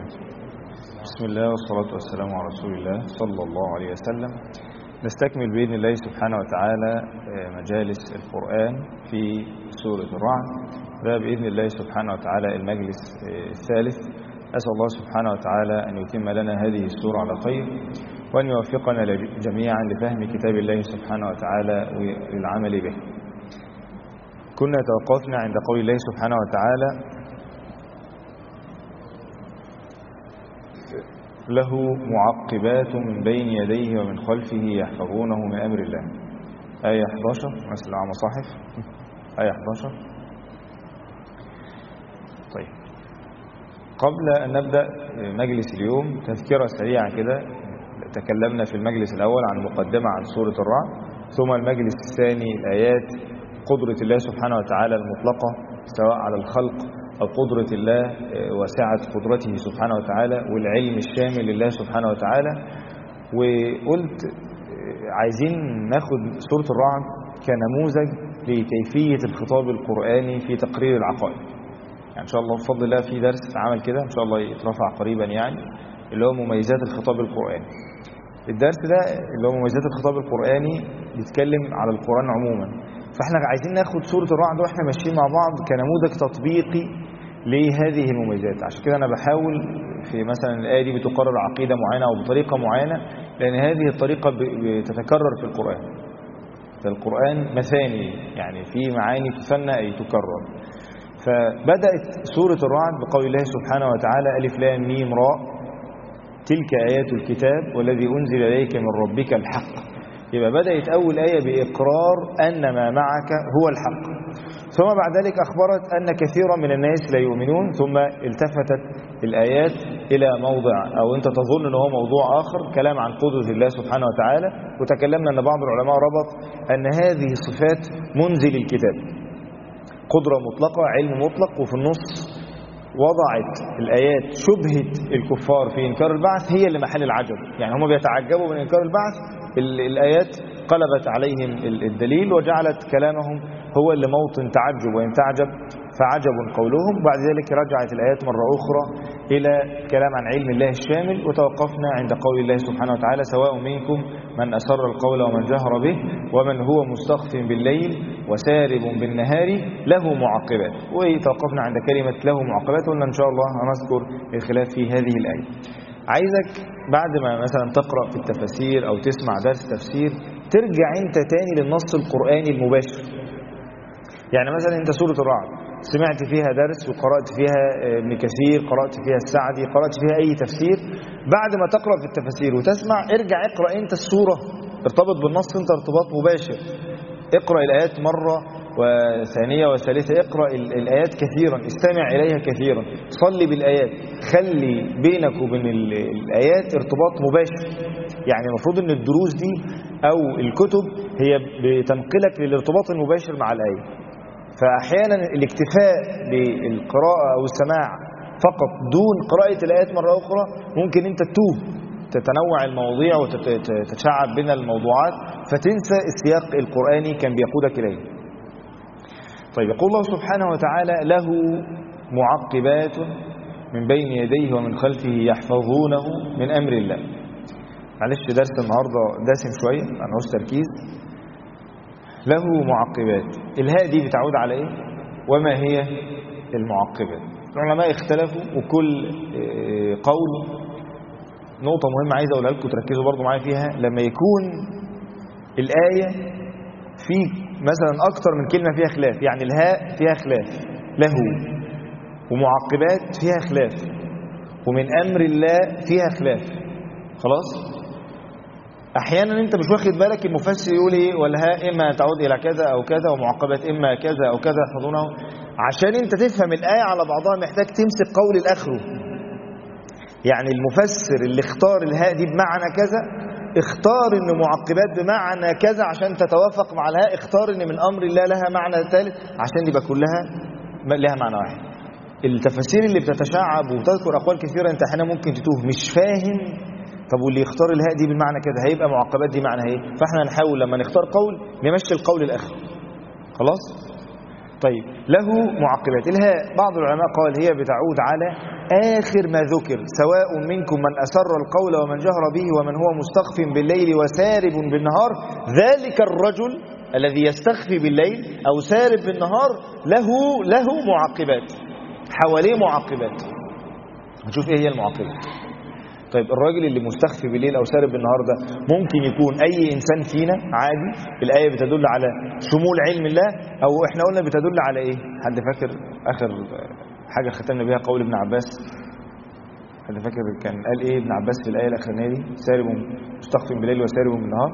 وبركاته بسم الله والصلاة والسلام على رسول الله صلى الله عليه وسلم نستكمل بإذن الله سبحانه وتعالى مجالس القرآن في سورة الرعد ده بإذن الله سبحانه وتعالى المجلس الثالث أسأل الله سبحانه وتعالى أن يتم لنا هذه السورة على خير وأن يوفقنا جميعا لفهم كتاب الله سبحانه وتعالى والعمل به كنا توقفنا عند قول الله سبحانه وتعالى له معقبات من بين يديه ومن خلفه يحفظونه من أمر الله آية 11 مثل على مصاحف آية 11 طيب قبل أن نبدأ مجلس اليوم تذكرة سريعة كده تكلمنا في المجلس الأول عن مقدمة عن سورة الرعد ثم المجلس الثاني الآيات قدرة الله سبحانه وتعالى المطلقة سواء على الخلق أو قدرة الله وسعة قدرته سبحانه وتعالى والعلم الشامل لله سبحانه وتعالى وقلت عايزين ناخد سورة الرعد كنموذج لكيفية الخطاب القرآني في تقرير العقائد يعني إن شاء الله بفضل الله في درس عمل كده إن شاء الله يترفع قريبا يعني اللي هو مميزات الخطاب القرآني الدرس ده اللي هو مميزات الخطاب القرآني بيتكلم على القرآن عموما فاحنا عايزين ناخد سورة الرعد واحنا ماشيين مع بعض كنموذج تطبيقي لهذه المميزات عشان كده انا بحاول في مثلا الآية دي بتقرر عقيدة معينة أو بطريقة معينة لأن هذه الطريقة بتتكرر في القرآن فالقرآن مثاني يعني في معاني تثنى أي تكرر فبدأت سورة الرعد بقول الله سبحانه وتعالى ألف لام ميم راء تلك آيات الكتاب والذي أنزل إليك من ربك الحق يبقى بدأت أول آية بإقرار أن ما معك هو الحق ثم بعد ذلك أخبرت أن كثيرا من الناس لا يؤمنون ثم التفتت الآيات إلى موضع أو أنت تظن أنه موضوع آخر كلام عن قدرة الله سبحانه وتعالى وتكلمنا أن بعض العلماء ربط أن هذه صفات منزل الكتاب قدرة مطلقة علم مطلق وفي النص وضعت الآيات شبهة الكفار في إنكار البعث هي اللي محل العجب يعني هم بيتعجبوا من إنكار البعث الآيات قلبت عليهم الدليل وجعلت كلامهم هو اللي موطن تعجب وإن تعجب فعجب قولهم بعد ذلك رجعت الآيات مرة أخرى إلى كلام عن علم الله الشامل وتوقفنا عند قول الله سبحانه وتعالى سواء منكم من أسر القول ومن جهر به ومن هو مستخف بالليل وسارب بالنهار له معقبات وتوقفنا عند كلمة له معقبات قلنا إن شاء الله هنذكر الخلاف في هذه الآية عايزك بعد ما مثلا تقرأ في التفاسير أو تسمع درس تفسير ترجع انت تاني للنص القرآني المباشر يعني مثلا انت سورة الرعد سمعت فيها درس وقرأت فيها ابن كثير قرأت فيها السعدي قرأت فيها أي تفسير بعد ما تقرأ في التفاسير وتسمع ارجع اقرأ انت السورة ارتبط بالنص انت ارتباط مباشر اقرأ الآيات مرة وثانية وثالثة اقرأ الآيات كثيرا استمع إليها كثيرا صلي بالآيات خلي بينك وبين الآيات ارتباط مباشر يعني المفروض ان الدروس دي أو الكتب هي بتنقلك للارتباط المباشر مع الآية فأحيانا الاكتفاء بالقراءة أو السماع فقط دون قراءة الآيات مرة أخرى ممكن أنت تتوه تتنوع المواضيع وتتشعب بين الموضوعات فتنسى السياق القرآني كان بيقودك إليه طيب يقول الله سبحانه وتعالى له معقبات من بين يديه ومن خلفه يحفظونه من أمر الله معلش درس النهاردة داسم شوية هنعوز تركيز له معقبات الهاء دي بتعود على ايه وما هي المعقبات العلماء اختلفوا وكل قول نقطة مهمة عايز اقولها لكم تركزوا برضو معايا فيها لما يكون الآية في مثلا أكتر من كلمة فيها خلاف يعني الهاء فيها خلاف له ومعقبات فيها خلاف ومن أمر الله فيها خلاف خلاص احيانا انت مش واخد بالك المفسر يقول ايه والها اما تعود الى كذا او كذا ومعقبات اما كذا او كذا يحفظونه عشان انت تفهم الايه على بعضها محتاج تمسك قول الاخره يعني المفسر اللي اختار الهاء دي بمعنى كذا اختار ان معقبات بمعنى كذا عشان تتوافق مع الهاء اختار ان من امر الله لها معنى ثالث عشان يبقى كلها لها معنى واحد التفاسير اللي بتتشعب وتذكر اقوال كثيره انت احيانا ممكن تتوه مش فاهم طب واللي يختار الهاء دي بالمعنى كده هيبقى معقبات دي معنى ايه فاحنا نحاول لما نختار قول نمشي القول الاخر خلاص طيب له معقبات الهاء بعض العلماء قال هي بتعود على آخر ما ذكر سواء منكم من أسر القول ومن جهر به ومن هو مستخف بالليل وسارب بالنهار ذلك الرجل الذي يستخفي بالليل أو سارب بالنهار له له معقبات حواليه معقبات هنشوف ايه هي المعقبات طيب الراجل اللي مستخفي بالليل او سارب بالنهار ده ممكن يكون اي انسان فينا عادي الايه بتدل على شمول علم الله او احنا قلنا بتدل على ايه حد فاكر اخر حاجه ختمنا بيها قول ابن عباس حد فاكر كان قال ايه ابن عباس في الايه الاخرانيه دي سارب مستخفي بالليل وسارب بالنهار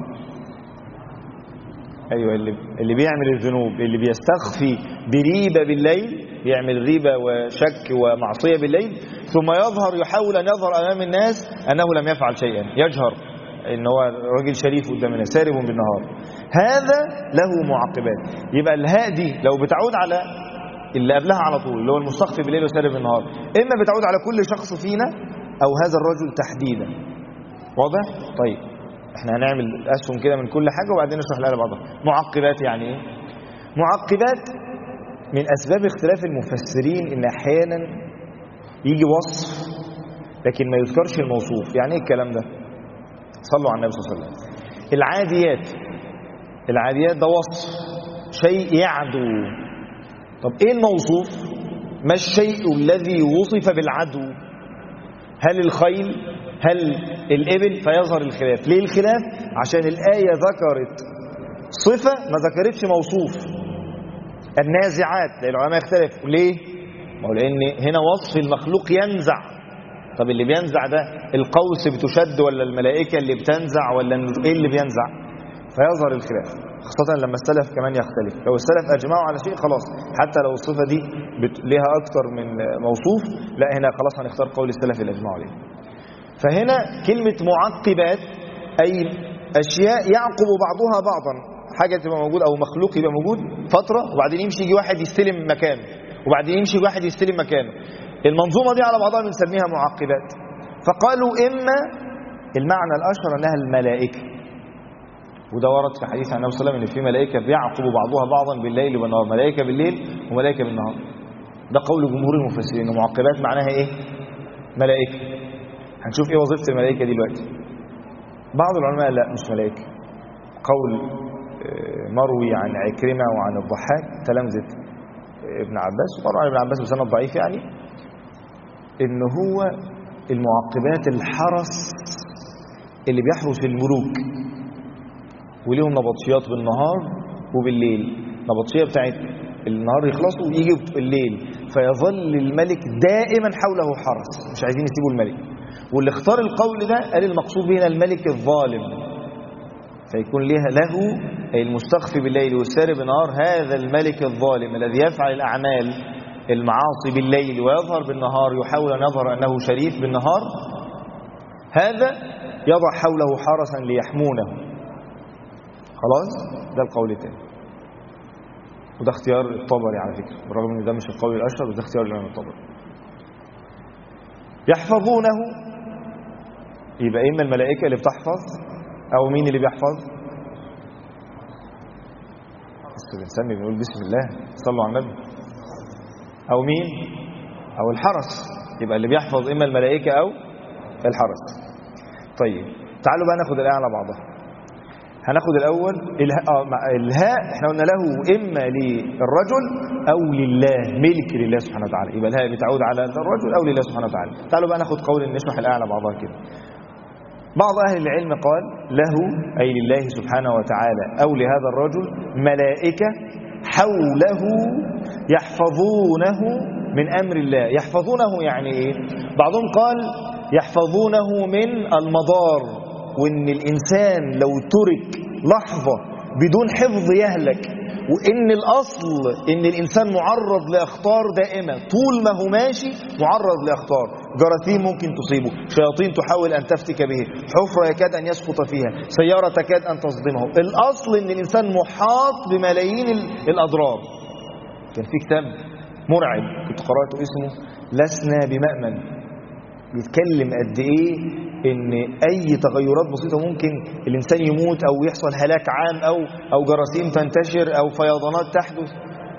ايوه اللي اللي بيعمل الذنوب اللي بيستخفي بريبه بالليل يعمل ريبة وشك ومعصية بالليل ثم يظهر يحاول أن يظهر أمام الناس أنه لم يفعل شيئا يجهر إن هو راجل شريف قدام الناس سارب بالنهار هذا له معقبات يبقى الهاء دي لو بتعود على اللي قبلها على طول اللي هو المستخفي بالليل وسارب بالنهار إما بتعود على كل شخص فينا أو هذا الرجل تحديدا واضح؟ طيب احنا هنعمل أسهم كده من كل حاجة وبعدين نشرح الآية بعضها معقبات يعني ايه؟ معقبات من أسباب اختلاف المفسرين إن أحيانا يجي وصف لكن ما يذكرش الموصوف يعني ايه الكلام ده صلوا على النبي صلى الله عليه وسلم العاديات العاديات ده وصف شيء يعدو طب ايه الموصوف ما الشيء الذي وصف بالعدو هل الخيل هل الإبل فيظهر الخلاف ليه الخلاف عشان الآية ذكرت صفة ما ذكرتش موصوف النازعات لأن العلماء اختلفوا ليه ما هو لأن هنا وصف المخلوق ينزع طب اللي بينزع ده القوس بتشد ولا الملائكة اللي بتنزع ولا ايه اللي بينزع فيظهر الخلاف خاصة لما السلف كمان يختلف لو السلف أجمعوا على شيء خلاص حتى لو الصفة دي لها أكثر من موصوف لا هنا خلاص هنختار قول السلف اللي أجمعوا عليه فهنا كلمة معقبات أي أشياء يعقب بعضها بعضا حاجة تبقى موجود أو مخلوق يبقى موجود فترة وبعدين يمشي يجي واحد يستلم مكانه وبعدين يمشي واحد يستلم مكانه المنظومة دي على بعضها بنسميها معقبات فقالوا إما المعنى الأشهر أنها الملائكة وده ورد في حديث عن النبي صلى الله عليه وسلم ان في ملائكه بيعقب بعضها بعضا بالليل والنهار ملائكه بالليل وملائكه بالنهار ده قول جمهور المفسرين معقبات معناها ايه ملائكه هنشوف ايه وظيفه الملائكه دي دلوقتي بعض العلماء لا مش ملائكه قول مروي عن عكرمه وعن الضحاك تلامذه ابن عباس وطبعا ابن عباس بسند ضعيف يعني ان هو المعقبات الحرس اللي بيحرس الملوك وليهم نبطشيات بالنهار وبالليل نبطشيه بتاعت النهار يخلصوا ويجي الليل فيظل الملك دائما حوله حرس مش عايزين يسيبوا الملك واللي اختار القول ده قال المقصود به هنا الملك الظالم فيكون لها له أي المستخفي بالليل والسارب بالنهار هذا الملك الظالم الذي يفعل الأعمال المعاصي بالليل ويظهر بالنهار يحاول أن يظهر أنه شريف بالنهار هذا يضع حوله حرسا ليحمونه خلاص ده القول الثاني وده اختيار الطبري على فكرة بالرغم ان ده مش القول الاشهر وده اختيار الامام الطبري يحفظونه يبقى اما الملائكه اللي بتحفظ او مين اللي بيحفظ بس بنسمي بنقول بسم الله صلوا على النبي او مين او الحرس يبقى اللي بيحفظ اما الملائكه او الحرس طيب تعالوا بقى ناخد الايه على بعضها هناخد الأول الهاء, آه الهاء احنا قلنا له إما للرجل أو لله ملك لله سبحانه وتعالى يبقى الهاء بتعود على الرجل أو لله سبحانه وتعالى تعالوا بقى ناخد قول نشرح الآية على بعضها كده بعض أهل العلم قال له أي لله سبحانه وتعالى أو لهذا الرجل ملائكة حوله يحفظونه من أمر الله يحفظونه يعني إيه بعضهم قال يحفظونه من المضار وان الانسان لو ترك لحظة بدون حفظ يهلك وان الاصل ان الانسان معرض لاخطار دائمة طول ما هو ماشي معرض لاخطار جراثيم ممكن تصيبه شياطين تحاول ان تفتك به حفرة يكاد ان يسقط فيها سيارة تكاد ان تصدمه الاصل ان الانسان محاط بملايين الاضرار كان في كتاب مرعب كنت قرأته اسمه لسنا بمأمن بيتكلم قد ايه ان اي تغيرات بسيطه ممكن الانسان يموت او يحصل هلاك عام او او جراثيم تنتشر او فيضانات تحدث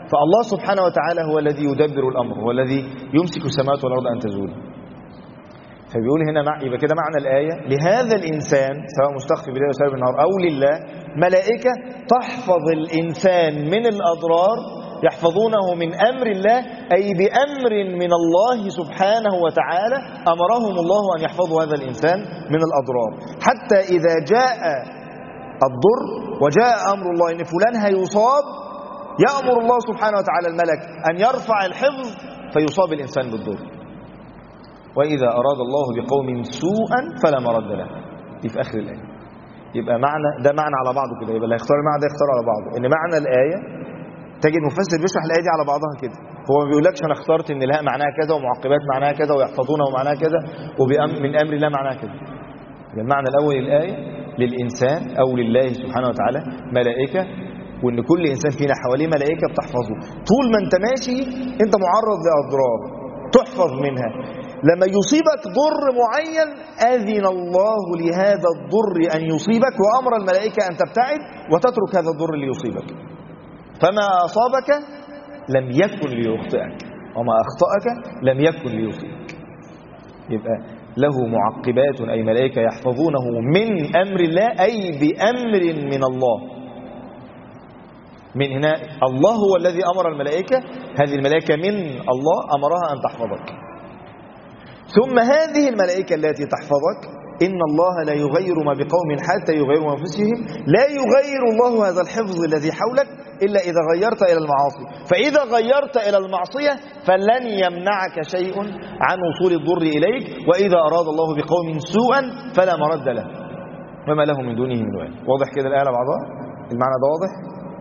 فالله سبحانه وتعالى هو الذي يدبر الأمر هو الذي يمسك السماوات والأرض أن تزول فبيقول هنا مع يبقى كده معنى الآية لهذا الإنسان سواء مستخفي بالليل وسائر بالنهار أو لله ملائكة تحفظ الإنسان من الأضرار يحفظونه من أمر الله أي بأمر من الله سبحانه وتعالى أمرهم الله أن يحفظوا هذا الإنسان من الأضرار حتى إذا جاء الضر وجاء أمر الله أن فلان هيصاب يأمر الله سبحانه وتعالى الملك أن يرفع الحفظ فيصاب الإنسان بالضر وإذا أراد الله بقوم سوءا فلا مرد له دي في آخر الآية يبقى معنى ده معنى على بعضه كده يبقى اللي هيختار المعنى ده يختار على بعضه إن معنى الآية تجد مفسر بيشرح الآية دي على بعضها كده هو ما بيقولكش أنا اخترت إن الهاء معناها كذا ومعقبات معناها كذا ويحفظونه معناها كذا ومن أمر الله معناها كذا يبقى المعنى الأول للآية للإنسان أو لله سبحانه وتعالى ملائكة وإن كل إنسان فينا حواليه ملائكة بتحفظه طول ما أنت ماشي أنت معرض لأضرار تحفظ منها لما يصيبك ضر معين أذن الله لهذا الضر أن يصيبك وأمر الملائكة أن تبتعد وتترك هذا الضر اللي يصيبك فما أصابك لم يكن ليخطئك وما أخطأك لم يكن ليصيبك يبقى له معقبات أي ملائكة يحفظونه من أمر الله أي بأمر من الله من هنا الله هو الذي أمر الملائكة هذه الملائكة من الله أمرها أن تحفظك ثم هذه الملائكة التي تحفظك إن الله لا يغير ما بقوم حتى يغيروا أنفسهم لا يغير الله هذا الحفظ الذي حولك إلا إذا غيرت إلى المعاصي فإذا غيرت إلى المعصية فلن يمنعك شيء عن وصول الضر إليك وإذا أراد الله بقوم سوءا فلا مرد له وما له من دونه من وال واضح كده الآية على بعضها المعنى ده واضح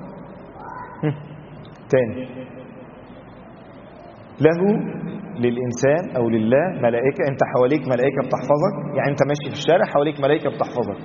تاني له للإنسان أو لله ملائكة أنت حواليك ملائكة بتحفظك يعني أنت ماشي في الشارع حواليك ملائكة بتحفظك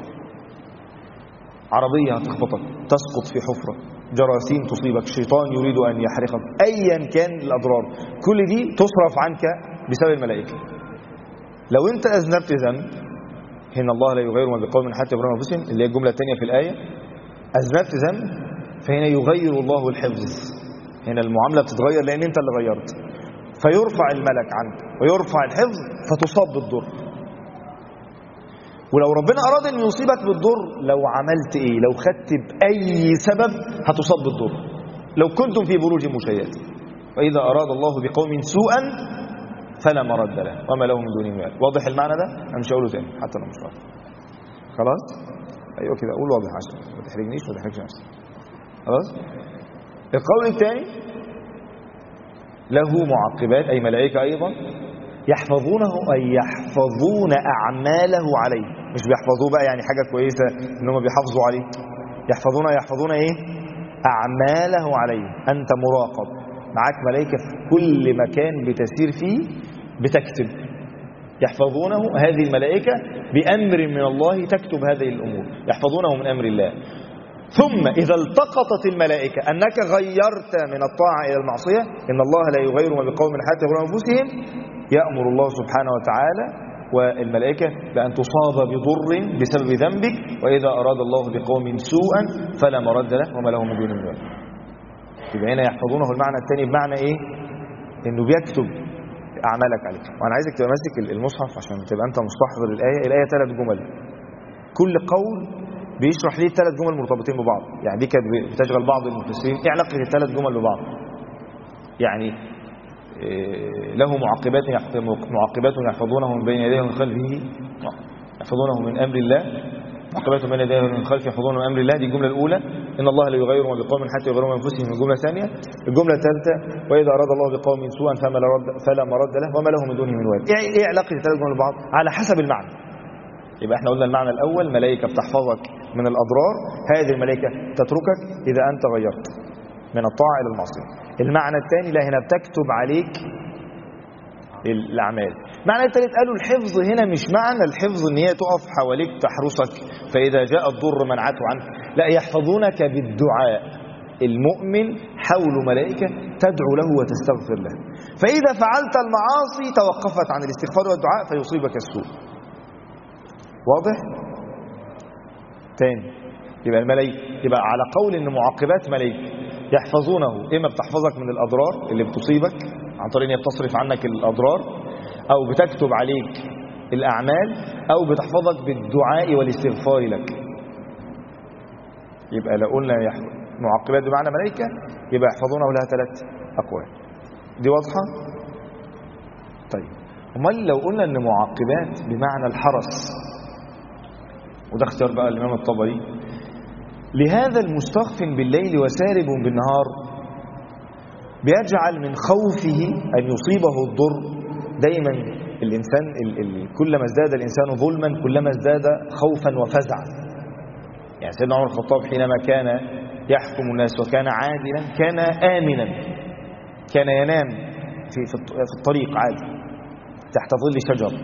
عربية هتخبطك تسقط في حفرة جراثيم تصيبك شيطان يريد أن يحرقك أيا كان الأضرار كل دي تصرف عنك بسبب الملائكة لو أنت أذنبت ذنب إن الله لا يغير ما بقوم حتى يبرون أنفسهم اللي هي الجملة الثانية في الآية أذنبت ذنب فهنا يغير الله الحفظ هنا المعاملة بتتغير لأن أنت اللي غيرت فيرفع الملك عنك ويرفع الحفظ فتصاب بالضر ولو ربنا أراد أن يصيبك بالضر لو عملت إيه لو خدت بأي سبب هتصاب بالضر لو كنتم في بروج مشيدة وإذا أراد الله بقوم سوءا فلا مرد له وما له من دونه من واضح المعنى ده أنا مش هقوله تاني حتى لو مش واضح خلاص أيوة كده أقول واضح عشان ما تحرجنيش ما تحرجش نفسك خلاص القول الثاني له معقبات أي ملائكة أيضا يحفظونه أي يحفظون أعماله عليه مش بيحفظوه بقى يعني حاجة كويسة إنهم بيحافظوا عليه يحفظون يحفظون إيه أعماله عليه أنت مراقب معاك ملائكة في كل مكان بتسير فيه بتكتب يحفظونه هذه الملائكة بأمر من الله تكتب هذه الأمور يحفظونه من أمر الله ثم إذا التقطت الملائكة أنك غيرت من الطاعة إلى المعصية إن الله لا يغير ما بقوم حتى يغيروا أنفسهم يأمر الله سبحانه وتعالى والملائكة بأن تصاب بضر بسبب ذنبك وإذا أراد الله بقوم سوءا فلا مرد له وما له من دون الله يبقى هنا يحفظونه المعنى الثاني بمعنى إيه إنه بيكتب أعمالك عليك وأنا عايزك تبقى ماسك المصحف عشان تبقى أنت مستحضر الآية الآية ثلاث جمل كل قول بيشرح ليه ثلاث جمل مرتبطين ببعض يعني دي كانت بتشغل بعض المفسرين ايه علاقه الثلاث جمل ببعض يعني إيه له معقبات معقبات يحفظونه من بين يديه ومن خلفه يحفظونه من امر الله معقبات من بين يديه ومن خلفه يحفظونه من امر الله دي الجمله الاولى ان الله لا يغير ما بقوم حتى يغيروا من انفسهم الجمله الثانيه الجمله الثالثه واذا اراد الله بقوم سوءا فما رد فلا مرد له وما له من دونه من وال ايه ايه علاقه الثلاث جمل ببعض على حسب المعنى يبقى احنا قلنا المعنى الأول ملائكة بتحفظك من الأضرار هذه الملائكة تتركك إذا أنت غيرت من الطاعة إلى المعصية المعنى الثاني لا هنا بتكتب عليك الأعمال معنى الثالث قالوا الحفظ هنا مش معنى الحفظ ان هي تقف حواليك تحرسك فإذا جاء الضر منعته عنك لا يحفظونك بالدعاء المؤمن حول ملائكة تدعو له وتستغفر له فإذا فعلت المعاصي توقفت عن الاستغفار والدعاء فيصيبك السوء واضح تاني يبقى الملائكه يبقى على قول ان معقبات ملائكه يحفظونه إما بتحفظك من الأضرار اللي بتصيبك عن طريق ان هي بتصرف عنك الأضرار أو بتكتب عليك الأعمال أو بتحفظك بالدعاء والاستغفار لك يبقى لو قلنا يح- معقبات بمعنى ملائكة يبقى يحفظونه لها ثلاث أقوال دي واضحة؟ طيب امال لو قلنا ان معقبات بمعنى الحرس وده اختيار بقى الامام الطبري لهذا المستخف بالليل وسارب بالنهار بيجعل من خوفه ان يصيبه الضر دايما الانسان ال ال كلما ازداد الانسان ظلما كلما ازداد خوفا وفزعا يعني سيدنا عمر الخطاب حينما كان يحكم الناس وكان عادلا كان امنا كان ينام في في الط- في الطريق عادي تحت ظل شجر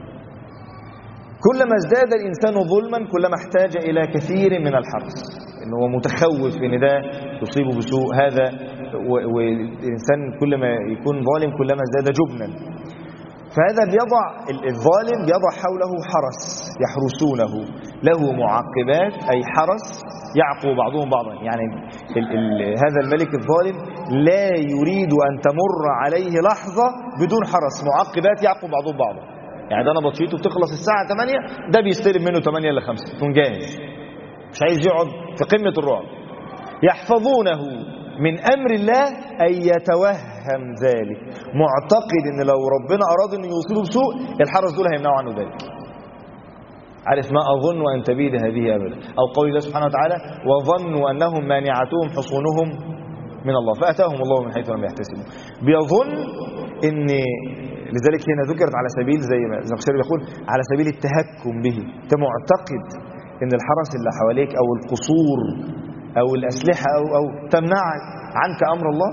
كلما ازداد الإنسان ظلما كلما احتاج إلى كثير من الحرص إنه هو متخوف إن ده يصيبه بسوء هذا و- والإنسان كلما يكون ظالم كلما ازداد جبنا فهذا بيضع ال- الظالم بيضع حوله حرس يحرسونه له معقبات أي حرس يعقب بعضهم بعضا يعني ال ال هذا الملك الظالم لا يريد أن تمر عليه لحظة بدون حرس معقبات يعقب بعضهم بعضا يعني ده أنا بطشيته بتخلص الساعة 8 ده بيستلم منه 8 إلا 5 يكون جاهز مش عايز يقعد في قمة الرعب يحفظونه من أمر الله أن يتوهم ذلك معتقد أن لو ربنا أراد أن يوصله بسوء الحرس دول هيمنعوا عنه ذلك عارف ما أظن أن تبيد هذه أبدا أو قول الله سبحانه وتعالى وظنوا أنهم مانعتهم حصونهم من الله فأتاهم الله من حيث لم يحتسبوا بيظن أن لذلك هنا ذكرت على سبيل زي ما الزمخشري بيقول على سبيل التهكم به أنت معتقد أن الحرس اللي حواليك أو القصور أو الأسلحة أو, أو تمنعك عنك أمر الله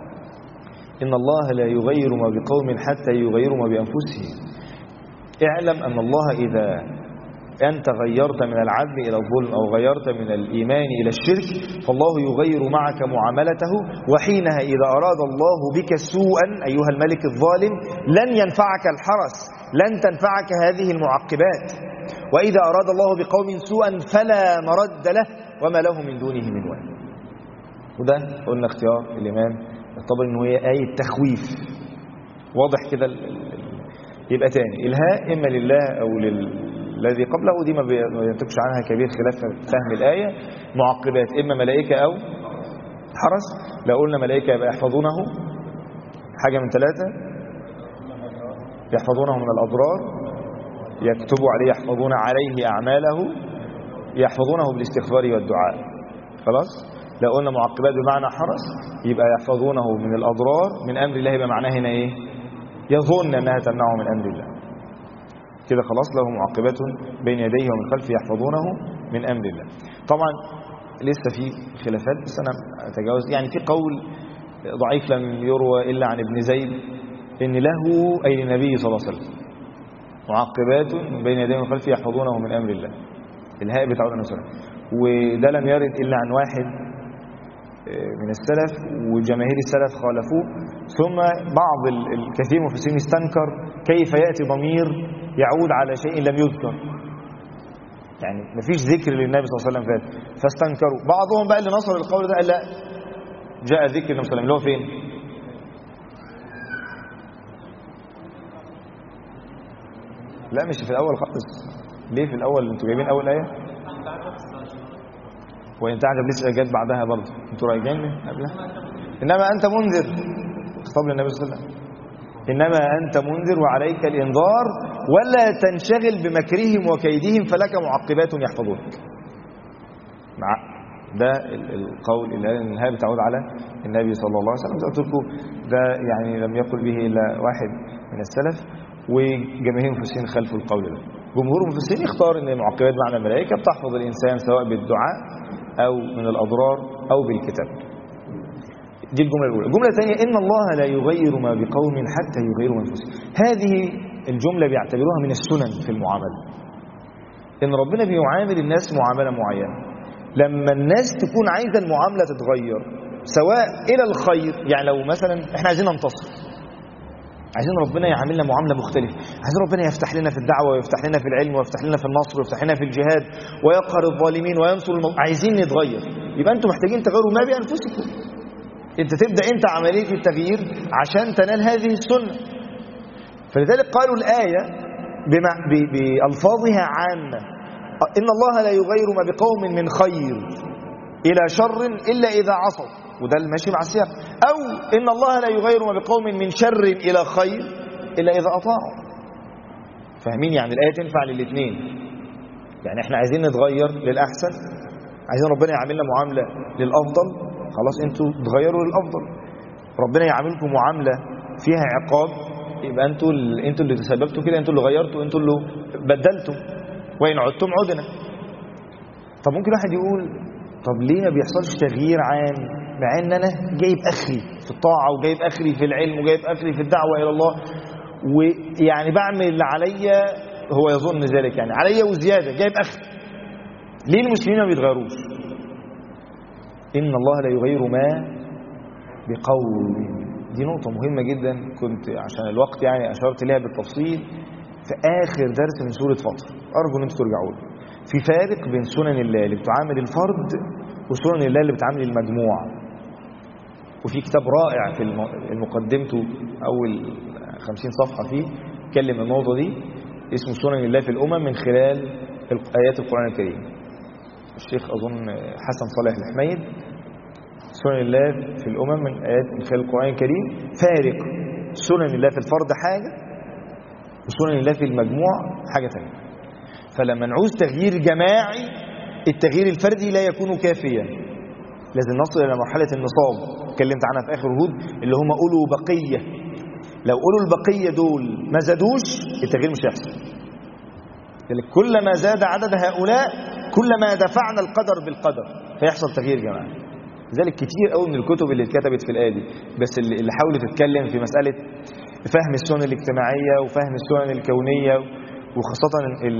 إن الله لا يغير ما بقوم حتى يغيروا ما بأنفسهم اعلم أن الله إذا أنت غيرت من العدل إلى الظلم أو غيرت من الإيمان إلى الشرك فالله يغير معك معاملته وحينها إذا أراد الله بك سوءا أيها الملك الظالم لن ينفعك الحرس لن تنفعك هذه المعقبات وإذا أراد الله بقوم سوءا فلا مرد له وما له من دونه من ولي وده قلنا اختيار الإمام الطبري إنه هي آية تخويف واضح كده ال- ال- ال- يبقى تاني الهاء إما لله أو للذي قبله ودي ما بي- ما ينتجش عنها كبير خلاف فهم الآية معقبات إما ملائكة أو حرس لو قلنا ملائكة يبقى يحفظونه حاجة من ثلاثة يحفظونه من الأضرار يكتبوا عليه يحفظون عليه أعماله يحفظونه بالاستغفار والدعاء خلاص لو قلنا معقبات بمعنى حرس يبقى يحفظونه من الأضرار من أمر الله يبقى معناه هنا إيه يظن أنها تمنعه من أمر الله كده خلاص له معقبات بين يديه ومن خلفه يحفظونه من أمر الله طبعا لسه في خلافات بس أنا أتجاوز يعني في قول ضعيف لم يروى إلا عن ابن زيد إن له أي للنبي صلى الله عليه وسلم معقبات بين يديه ومن خلفه يحفظونه من أمر الله الهاء بتاع النبي صلى الله عليه وسلم وده لم يرد إلا عن واحد من السلف وجماهير السلف خالفوه ثم بعض ال- الكثير من المفسرين استنكر كيف يأتي ضمير يعود على شيء لم يذكر يعني مفيش ذكر للنبي صلى الله عليه وسلم فات فاستنكروا بعضهم بقى اللي نصر القول ده قال لا جاء ذكر النبي صلى الله عليه وسلم اللي هو فين لا مش في الأول خالص ليه في الأول انتوا جايبين أول آية وإن تعجب لسه جت بعدها برضه انتوا رايحين قبلها إنما أنت منذر خطاب للنبي صلى الله عليه وسلم إنما أنت منذر وعليك الإنذار ولا تنشغل بمكرهم وكيدهم فلك معقبات يحفظونك مع ده ال- القول اللي النهاية بتعود على النبي صلى الله عليه وسلم زي ما قلت لكم ده يعني لم يقل به إلا واحد من السلف وجماهير المفسرين خلفوا القول ده جمهور المفسرين اختار ان معقبات معنى الملائكه بتحفظ الانسان سواء بالدعاء او من الاضرار او بالكتاب دي الجمله الاولى الجمله الثانيه ان الله لا يغير ما بقوم حتى يغيروا من انفسهم هذه الجمله بيعتبروها من السنن في المعامله ان ربنا بيعامل الناس معامله معينه لما الناس تكون عايزه المعامله تتغير سواء الى الخير يعني لو مثلا احنا عايزين ننتصر عايزين ربنا يعاملنا معامله مختلفه عايزين ربنا يفتح لنا في الدعوه ويفتح لنا في العلم ويفتح لنا في النصر ويفتح لنا في الجهاد ويقهر الظالمين وينصر الم... عايزين نتغير يبقى انتم محتاجين تغيروا ما بانفسكم انت تبدأ انت عملية التغيير عشان تنال هذه السنة فلذلك قالوا الآية بمع... ب... بألفاظها عامة إن الله لا يغير ما بقوم من خير إلى شر إلا إذا عصوا وده الماشي مع السياق أو إن الله لا يغير ما بقوم من شر إلى خير إلا إذا أطاعوا فاهمين يعني الآية تنفع للاثنين يعني احنا عايزين نتغير للأحسن عايزين ربنا يعاملنا معاملة للأفضل خلاص انتوا تغيروا للأفضل ربنا يعاملكم معاملة فيها عقاب يبقى انتوا ال... انتوا اللي تسببتوا كده انتوا اللي غيرتوا انتوا اللي بدلتوا وإن عدتم عدنا طب ممكن واحد يقول طب ليه ما بيحصلش تغيير عام مع ان انا جايب اخري في الطاعه وجايب اخري في العلم وجايب اخري في الدعوه الى الله ويعني بعمل اللي عليا هو يظن ذلك يعني عليا وزياده جايب اخري ليه المسلمين ما بيتغيروش ان الله لا يغير ما بقوم دي نقطه مهمه جدا كنت عشان الوقت يعني اشرت ليها بالتفصيل في اخر درس من سوره فاطر ارجو ان انتم ترجعوا له في فارق بين سنن الله اللي بتعامل الفرد وسنن الله اللي بتعامل المجموعة وفي كتاب رائع في مقدمته أول خمسين صفحة فيه اتكلم الموضوع دي اسمه سنن الله في الأمم من خلال آيات القرآن الكريم الشيخ أظن حسن صالح الحميد سنن الله في الأمم من آيات من خلال القرآن الكريم فارق سنن الله في الفرد حاجة وسنن الله في المجموع حاجة ثانيه فلما نعوز تغيير جماعي التغيير الفردي لا يكون كافيا لازم نصل إلى مرحلة النصاب اتكلمت عنها في آخر هود اللي هم أولوا بقية لو أولوا البقية دول ما زادوش التغيير مش هيحصل كلما زاد عدد هؤلاء كلما دفعنا القدر بالقدر فيحصل تغيير جماعي لذلك كتير قوي من الكتب اللي اتكتبت في الآية دي بس اللي حاولت تتكلم في مسألة فهم السنن الاجتماعية وفهم السنن الكونية وخاصة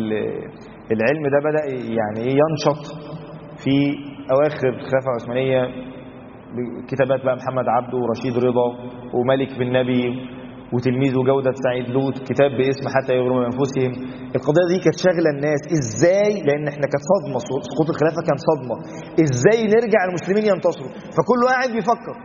العلم ده بدأ يعني ينشط في أواخر الخلافة العثمانية كتابات بقى محمد عبده ورشيد رضا وملك بن نبي وتلميذه جودة سعيد لوط كتاب باسم حتى يغرموا أنفسهم القضية دي كانت شاغلة الناس إزاي لأن احنا كانت صدمة سقوط الخلافة كان صدمة إزاي نرجع المسلمين ينتصروا فكله قاعد بيفكر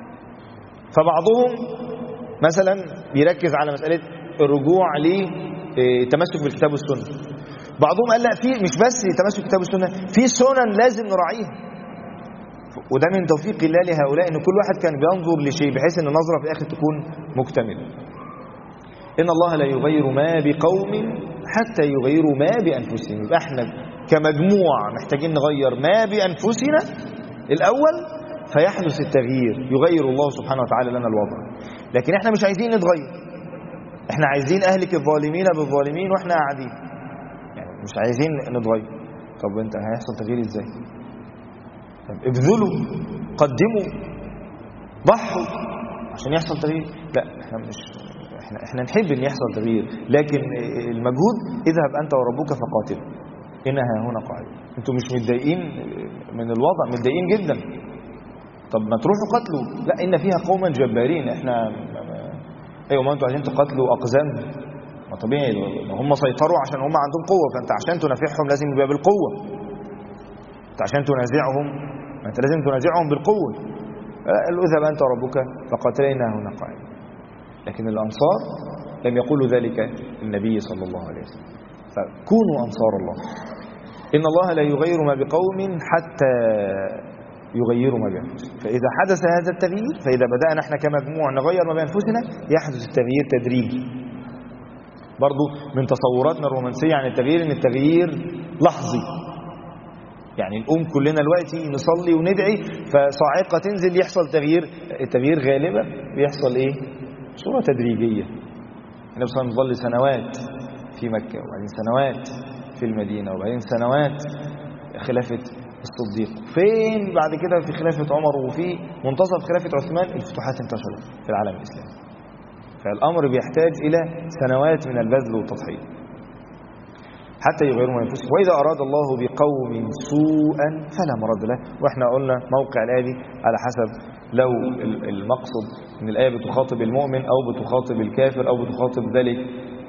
فبعضهم مثلا بيركز على مسألة الرجوع ليه التمسك بالكتاب والسنة بعضهم قال لا في مش بس تمسك بالكتاب والسنة في سنن لازم نراعيها وده من توفيق الله لهؤلاء ان كل واحد كان بينظر لشيء بحيث ان النظرة في الاخر تكون مكتملة ان الله لا يغير ما بقوم حتى يغيروا ما بانفسهم يبقى احنا كمجموعة محتاجين نغير ما بانفسنا الاول فيحدث التغيير يغير الله سبحانه وتعالى لنا الوضع لكن احنا مش عايزين نتغير احنا عايزين اهلك الظالمين بالظالمين واحنا قاعدين يعني مش عايزين نتغير طب انت هيحصل تغيير ازاي طب ابذلوا قدموا ضحوا عشان يحصل تغيير لا احنا مش احنا احنا نحب ان يحصل تغيير لكن المجهود اذهب انت وربك فقاتل انها هنا قاعده انتوا مش متضايقين من الوضع متضايقين جدا طب ما تروحوا قتلوا لا ان فيها قوما جبارين احنا ايوه ما انتوا عايزين تقاتلوا اقزام ما طبيعي هم سيطروا عشان هم عندهم قوه فانت عشان تنافعهم لازم يبقى بالقوه انت عشان تنازعهم ما انت لازم تنازعهم بالقوه اذهب انت وربك فقاتلنا هنا قاعد لكن الانصار لم يقولوا ذلك النبي صلى الله عليه وسلم فكونوا انصار الله ان الله لا يغير ما بقوم حتى يغيروا ما بأنفسهم فإذا حدث هذا التغيير فإذا بدأنا احنا كمجموع نغير ما بأنفسنا يحدث التغيير تدريجي برضو من تصوراتنا الرومانسية عن التغيير ان التغيير لحظي يعني نقوم كلنا دلوقتي نصلي وندعي فصاعقة تنزل يحصل تغيير التغيير غالبا بيحصل ايه صورة تدريجية النبي صلى الله عليه وسلم ظل سنوات في مكة وبعدين سنوات في المدينة وبعدين سنوات خلافة الصديق فين بعد كده في خلافة عمر وفي منتصف خلافة عثمان الفتوحات انتشرت في العالم الإسلامي فالأمر بيحتاج إلى سنوات من البذل والتضحية حتى يغيروا من انفسهم واذا اراد الله بقوم سوءا فلا مرد له واحنا قلنا موقع الايه دي على حسب لو المقصد ان الايه بتخاطب المؤمن او بتخاطب الكافر او بتخاطب ذلك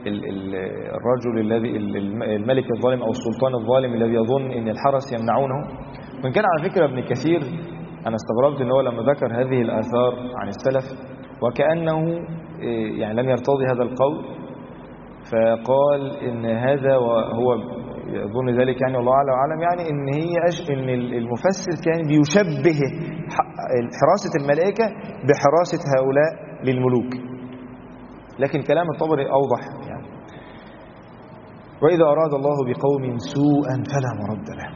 الرجل الذي الملك الظالم او السلطان الظالم الذي يظن ان الحرس يمنعونه وان كان على فكره ابن كثير أنا استغربت أن هو لما ذكر هذه الآثار عن السلف وكأنه يعني لم يرتضي هذا القول فقال إن هذا وهو يظن ذلك يعني والله أعلم وأعلم يعني إن هي أش... إن المفسر كان بيشبه حراسة الملائكة بحراسة هؤلاء للملوك لكن كلام الطبري أوضح يعني وإذا أراد الله بقوم سوءا فلا مرد له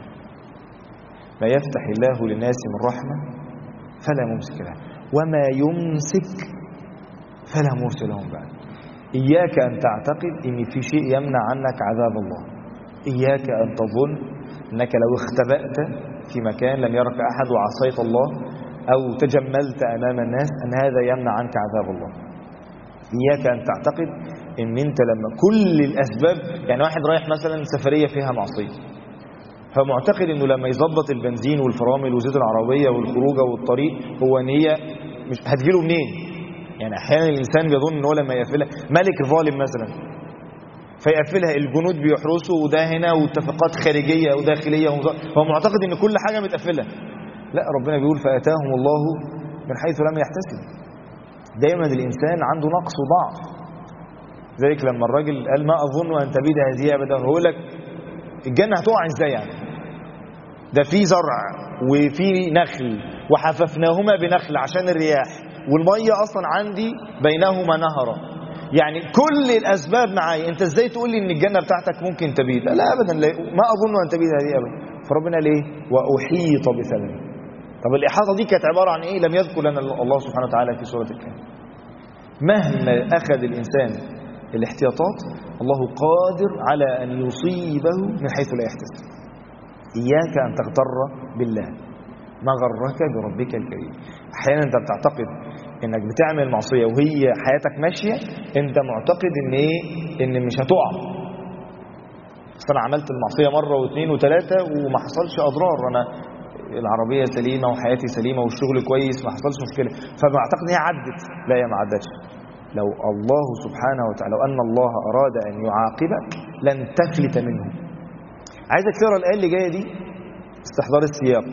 ما يفتح الله للناس من رحمة فلا ممسك له وما يمسك فلا مرسل لهم بعد إياك أن تعتقد إن في شيء يمنع عنك عذاب الله إياك أن تظن أنك لو اختبأت في مكان لم يرك أحد وعصيت الله أو تجملت أمام الناس أن هذا يمنع عنك عذاب الله إياك أن تعتقد أن أنت لما كل الأسباب يعني واحد رايح مثلا سفرية فيها معصية فمعتقد أنه لما يظبط البنزين والفرامل وزيت العربية والخروجة والطريق هو أن هي مش هتجيله منين يعني أحيانا الإنسان بيظن أنه لما يقفلها ملك ظالم مثلا فيقفلها الجنود بيحرسوا وده هنا واتفاقات خارجية وداخلية هو معتقد أن كل حاجة متقفلة لا ربنا بيقول فأتاهم الله من حيث لم يحتسب دايما الإنسان عنده نقص وضعف ذلك لما الراجل قال ما أظن أن تبيد هذه أبدا هو لك الجنة هتقع ازاي يعني ده في زرع وفي نخل وحففناهما بنخل عشان الرياح والمية أصلا عندي بينهما نهرا يعني كل الأسباب معايا أنت إزاي تقول لي إن الجنة بتاعتك ممكن تبيد لا أبدا لا ما أظن أن تبيد هذه أبدا فربنا ليه وأحيط بثمن طب الإحاطة دي كانت عبارة عن إيه لم يذكر لنا الله سبحانه وتعالى في سورة الكهف مهما أخذ الإنسان الاحتياطات الله قادر على أن يصيبه من حيث لا يحتسب إياك أن تغتر بالله ما غرك بربك الكريم أحيانا أنت بتعتقد إنك بتعمل معصية وهي حياتك ماشية أنت معتقد إن إيه إن مش هتقع بس أنا عملت المعصية مرة واثنين وثلاثة وما حصلش أضرار أنا العربية سليمة وحياتي سليمة والشغل كويس ما حصلش مشكلة فبعتقد إن هي عدت لا هي ما عدتش لو الله سبحانه وتعالى لو أن الله أراد أن يعاقبك لن تفلت منه عايزك تقرا الآية اللي جاية دي استحضار السياق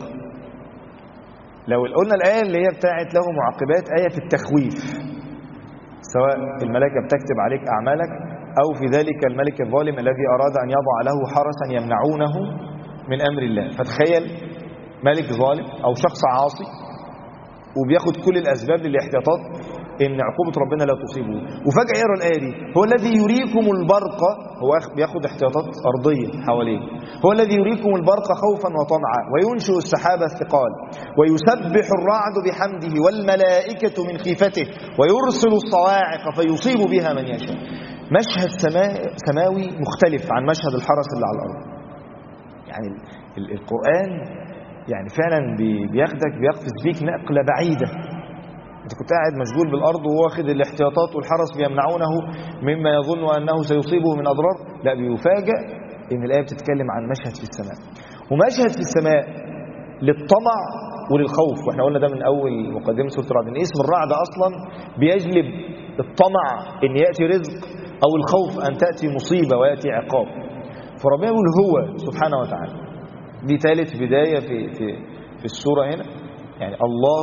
لو قلنا الآية اللي هي بتاعت له معاقبات آية في التخويف سواء الملائكة بتكتب عليك أعمالك أو في ذلك الملك الظالم الذي أراد أن يضع له حرسا يمنعونه من أمر الله فتخيل ملك ظالم أو شخص عاصي وبياخد كل الأسباب للاحتياطات ان عقوبه ربنا لا تصيبه وفجاه يقرا الايه دي هو الذي يريكم البرق هو بياخد احتياطات ارضيه حواليه هو الذي يريكم البرق خوفا وطمعا وينشئ السحاب الثقال ويسبح الرعد بحمده والملائكه من خيفته ويرسل الصواعق فيصيب بها من يشاء مشهد سماء سماوي مختلف عن مشهد الحرس اللي على الارض يعني القران يعني فعلا بياخدك بيقفز بيك نقله بعيده انت كنت قاعد مشغول بالارض وواخد الاحتياطات والحرس بيمنعونه مما يظن انه سيصيبه من اضرار لا بيفاجئ ان الايه بتتكلم عن مشهد في السماء ومشهد في السماء للطمع وللخوف واحنا قلنا ده من اول مقدمه سوره الرعد ان اسم الرعد اصلا بيجلب الطمع ان ياتي رزق او الخوف ان تاتي مصيبه وياتي عقاب فربنا يقول هو سبحانه وتعالى دي ثالث بدايه في في في السوره هنا يعني الله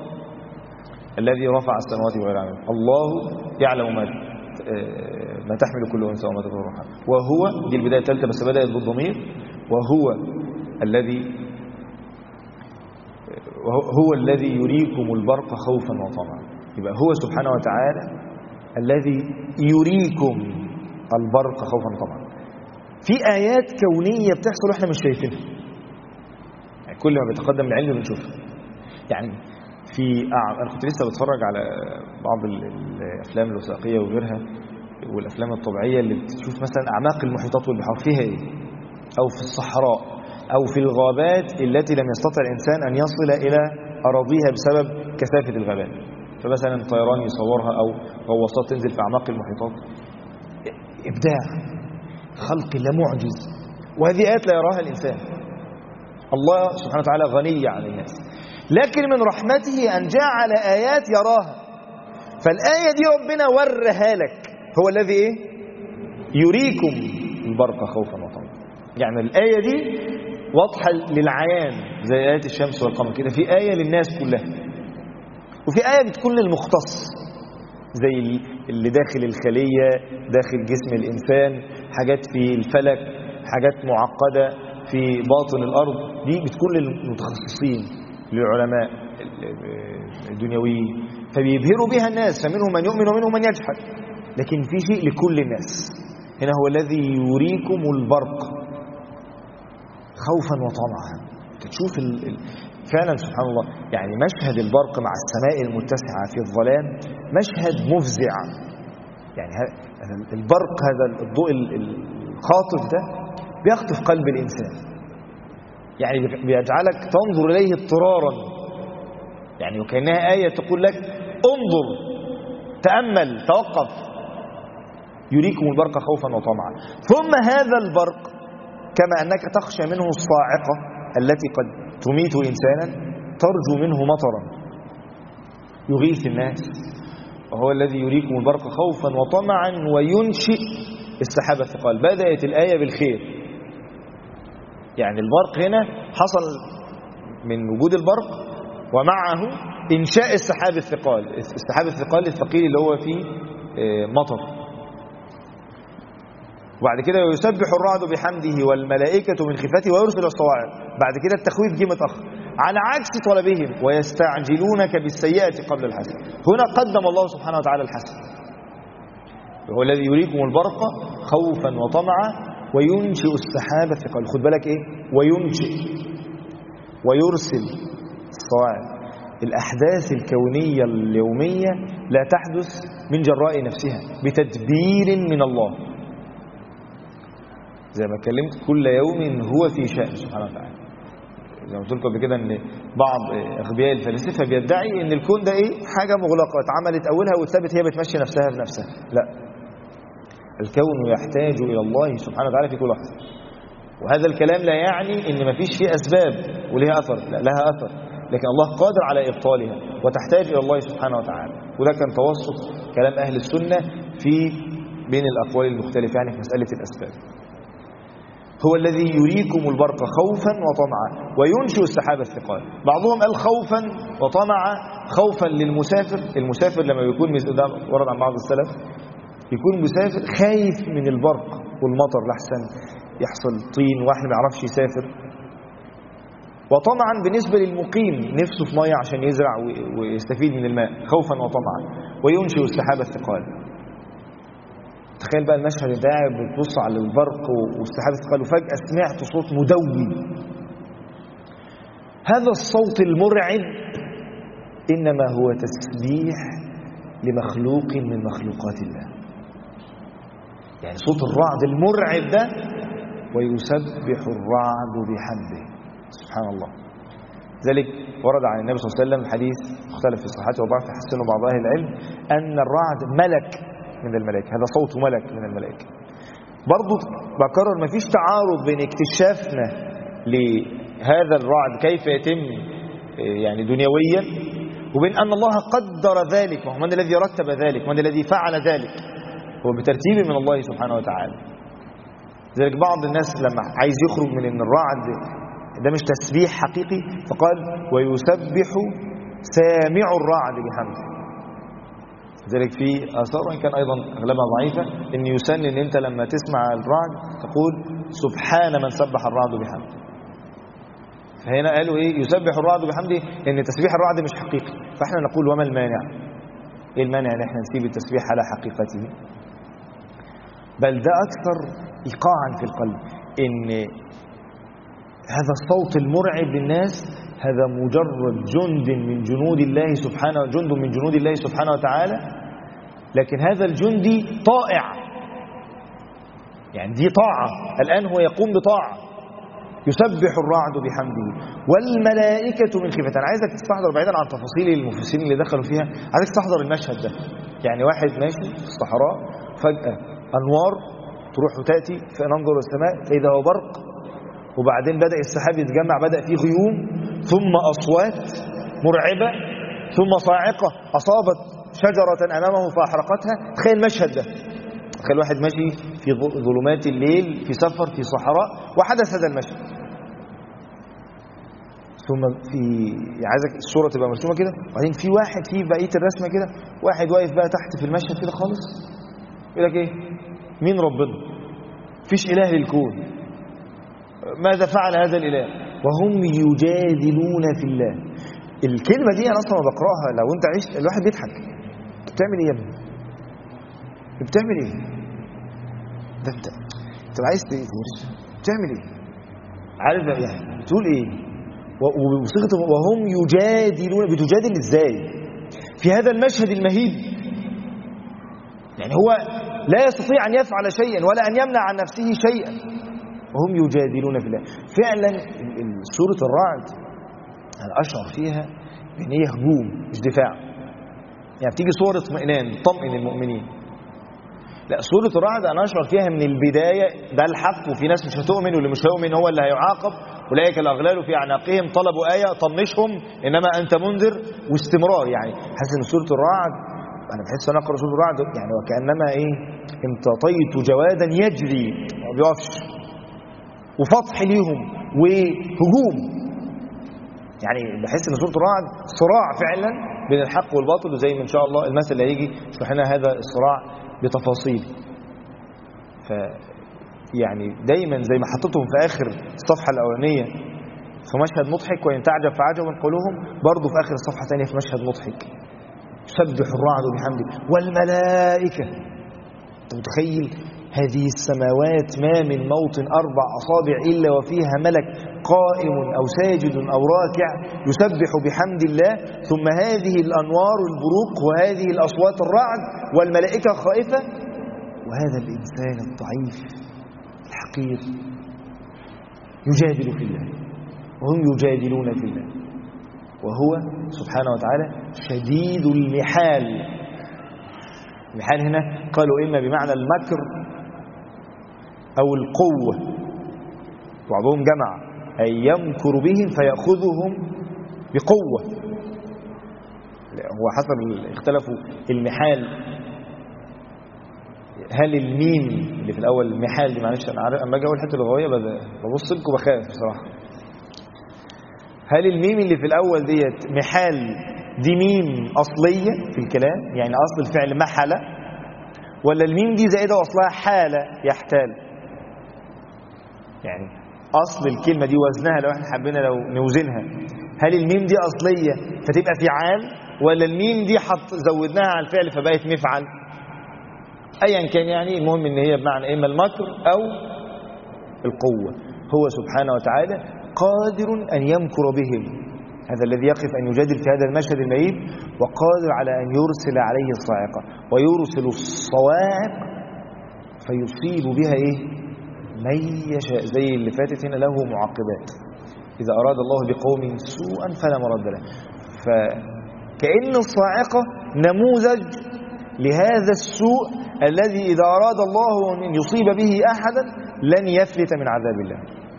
الذي رفع السماوات والارض العالمين الله يعلم ما ما تحمل كل انثى وما تغير الرحم وهو دي البدايه الثالثه بس بدات بالضمير وهو الذي هو الذي يريكم البرق خوفا وطمعا يبقى هو سبحانه وتعالى الذي يريكم البرق خوفا وطمعا في ايات كونيه بتحصل واحنا مش شايفينها يعني كل ما بيتقدم العلم بنشوفها يعني في أع... انا كنت لسه بتفرج على بعض الافلام الوثائقيه وغيرها والافلام الطبيعيه اللي بتشوف مثلا اعماق المحيطات والبحار فيها ايه او في الصحراء او في الغابات التي لم يستطع الانسان ان يصل الى اراضيها بسبب كثافه الغابات فمثلا طيران يصورها او غواصات تنزل في اعماق المحيطات ابداع خلق لا معجز وهذه ايات لا يراها الانسان الله سبحانه وتعالى غني عن الناس لكن من رحمته أن جعل آيات يراها فالآية دي ربنا ورها لك هو الذي إيه؟ يريكم البرق خوفا وطمعا يعني الآية دي واضحة للعيان زي آيات الشمس والقمر كده في آية للناس كلها وفي آية بتكون للمختص زي اللي داخل الخلية داخل جسم الإنسان حاجات في الفلك حاجات معقدة في باطن الأرض دي بتكون للمتخصصين للعلماء الدنيويين فبيبهروا بها الناس فمنهم من يؤمن ومنهم من يجحد لكن في شيء لكل الناس هنا هو الذي يريكم البرق خوفا وطمعا تشوف ال... ال... فعلا سبحان الله يعني مشهد البرق مع السماء المتسعة في الظلام مشهد مفزع يعني هذا البرق هذا الضوء الخاطف ده بيخطف قلب الإنسان يعني بيجعلك تنظر إليه اضطرارا يعني وكأنها آية تقول لك انظر تأمل توقف يريكم البرق خوفا وطمعا ثم هذا البرق كما أنك تخشى منه الصاعقة التي قد تميت إنسانا ترجو منه مطرا يغيث الناس وهو الذي يريكم البرق خوفا وطمعا وينشئ السحاب الثقال بدأت الآية بالخير يعني البرق هنا حصل من وجود البرق ومعه إنشاء السحاب الثقال السحاب الثقال الثقيل اللي هو فيه مطر وبعد كده يسبح الرعد بحمده والملائكة من خفته ويرسل الصواعق بعد كده التخويف جه متأخر على عكس طلبهم ويستعجلونك بالسيئة قبل الحسن هنا قدم الله سبحانه وتعالى الحسن وهو الذي يريكم البرق خوفا وطمعا وينشئ السحاب الثقال خد بالك ايه وينشئ ويرسل الصواعق الأحداث الكونية اليومية لا تحدث من جراء نفسها بتدبير من الله زي ما اتكلمت كل يوم هو في شأن سبحانه وتعالى زي ما قلت لكم قبل كده ان بعض اغبياء الفلاسفه بيدعي ان الكون ده ايه حاجه مغلقه اتعملت اولها واتثبت هي بتمشي نفسها بنفسها لا الكون يحتاج الى الله سبحانه وتعالى في كل لحظه وهذا الكلام لا يعني ان مفيش فيه اسباب وليها اثر لا لها اثر لكن الله قادر على ابطالها وتحتاج الى الله سبحانه وتعالى وده كان توسط كلام اهل السنه في بين الاقوال المختلفه يعني في مساله الاسباب هو الذي يريكم البرق خوفا وطمعا وينشئ السحاب الثقال بعضهم قال خوفا وطمعا خوفا للمسافر المسافر لما بيكون ده ورد عن بعض السلف يكون مسافر خايف من البرق والمطر لحسن يحصل طين واحد ما يعرفش يسافر وطمعا بالنسبة للمقيم نفسه في مية عشان يزرع ويستفيد من الماء خوفا وطمعا وينشئ السحاب الثقال تخيل بقى المشهد انت قاعد بتبص على البرق والسحاب الثقال وفجأة سمعت صوت مدوي هذا الصوت المرعب إنما هو تسبيح لمخلوق من مخلوقات الله يعني صوت الرعد المرعب ده ويسبح الرعد بحمده سبحان الله ذلك ورد عن النبي صلى الله عليه وسلم حديث مختلف في صحته وضعف يحسنه بعض أهل العلم أن الرعد ملك من الملائكة هذا صوت ملك من الملائكة برضو بكرر مفيش تعارض بين اكتشافنا لهذا الرعد كيف يتم يعني دنيويا وبين أن الله قدر ذلك ومن الذي رتب ذلك ومن الذي فعل ذلك هو بترتيب من الله سبحانه وتعالى ذلك بعض الناس لما عايز يخرج من ان الرعد ده مش تسبيح حقيقي فقال ويسبح سامع الرعد بحمده ذلك في آثار وإن كان أيضا أغلبها ضعيفة إن يسن إن أنت لما تسمع الرعد تقول سبحان من سبح الرعد بحمده فهنا قالوا إيه يسبح الرعد بحمده إن تسبيح الرعد مش حقيقي فإحنا نقول وما المانع إيه المانع إن إحنا نسيب التسبيح على حقيقته بل ده أكثر إيقاعا في القلب إن هذا الصوت المرعب للناس هذا مجرد جند من جنود الله سبحانه جند من جنود الله سبحانه وتعالى لكن هذا الجندي طائع يعني دي طاعة الآن هو يقوم بطاعة يسبح الرعد بحمده والملائكة من خفته أنا عايزك تستحضر بعيدا عن تفاصيل المفسرين اللي دخلوا فيها عايزك تستحضر المشهد ده يعني واحد ماشي في الصحراء فجأة أنوار تروح وتأتي فننظر السماء فإذا هو برق وبعدين بدأ السحاب يتجمع بدأ فيه غيوم ثم أصوات مرعبة ثم صاعقة أصابت شجرة أمامه فأحرقتها تخيل المشهد ده تخيل واحد ماشي في ظلمات الليل في سفر في صحراء وحدث هذا المشهد ثم في عايزك الصوره تبقى مرسومه كده وبعدين في واحد في بقيه الرسمه كده واحد واقف بقى تحت في المشهد كده خالص يقول لك ايه مين ربنا فيش اله للكون ماذا فعل هذا الاله وهم يجادلون في الله الكلمه دي انا اصلا بقراها لو انت عشت الواحد بيضحك بتعمل ايه يا ابني بتعمل ايه ده انت انت عايز بتعمل ايه عارف يعني بتقول ايه وبصيغه وهم يجادلون بتجادل ازاي في هذا المشهد المهيب يعني هو لا يستطيع ان يفعل شيئا ولا ان يمنع عن نفسه شيئا وهم يجادلون في الله فعلا سوره الرعد انا اشعر فيها بان هي هجوم مش دفاع يعني بتيجي صور اطمئنان تطمئن المؤمنين لا سورة الرعد أنا أشعر فيها من البداية ده الحق وفي ناس مش هتؤمن واللي مش هيؤمن هو اللي هيعاقب أولئك الأغلال في أعناقهم طلبوا آية طنشهم إنما أنت منذر واستمرار يعني حاسس إن سورة الرعد أنا بحس أنا أقرأ سورة الرعد يعني وكأنما إيه امتطيت جوادا يجري ما بيقفش وفتح ليهم وهجوم يعني بحس إن سورة الرعد صراع فعلا بين الحق والباطل وزي ما إن شاء الله المثل اللي هيجي يشرح لنا هذا الصراع بتفاصيل ف يعني دايما زي ما حطيتهم في اخر الصفحه الاولانيه في مشهد مضحك وان تعجب فعجب قولهم برضه في اخر الصفحه الثانيه في مشهد مضحك يسبح الرعد بحمده والملائكه انت متخيل هذه السماوات ما من موطن اربع اصابع الا وفيها ملك قائم او ساجد او راكع يسبح بحمد الله ثم هذه الانوار البروق وهذه الاصوات الرعد والملائكه خائفه وهذا الانسان الضعيف الحقير يجادل في الله وهم يجادلون في الله وهو سبحانه وتعالى شديد المحال المحال هنا قالوا إما بمعنى المكر أو القوة بعضهم جمع أي يمكر بهم فيأخذهم بقوة هو حسب اختلفوا المحال هل الميم اللي في الاول المحال دي معلش انا عارف اما اجي اقول الحته اللغويه ببص لكم بخاف بصراحه هل الميم اللي في الاول ديت محال دي ميم اصليه في الكلام يعني اصل الفعل محل ولا الميم دي زائده واصلها حاله يحتال يعني اصل الكلمه دي وزنها لو احنا حبينا لو نوزنها هل الميم دي اصليه فتبقى فعال ولا الميم دي حط زودناها على الفعل فبقت مفعل ايا كان يعني المهم ان هي بمعنى اما المكر او القوه هو سبحانه وتعالى قادر ان يمكر بهم هذا الذي يقف ان يجادل في هذا المشهد المهيب وقادر على ان يرسل عليه الصاعقه ويرسل الصواعق فيصيب بها ايه من يشاء زي اللي فاتت هنا له معقبات اذا اراد الله بقوم سوءا فلا مرد له فكأن الصاعقه نموذج لهذا السوء الذي إذا أراد الله أن يصيب به أحدا لن يفلت من عذاب الله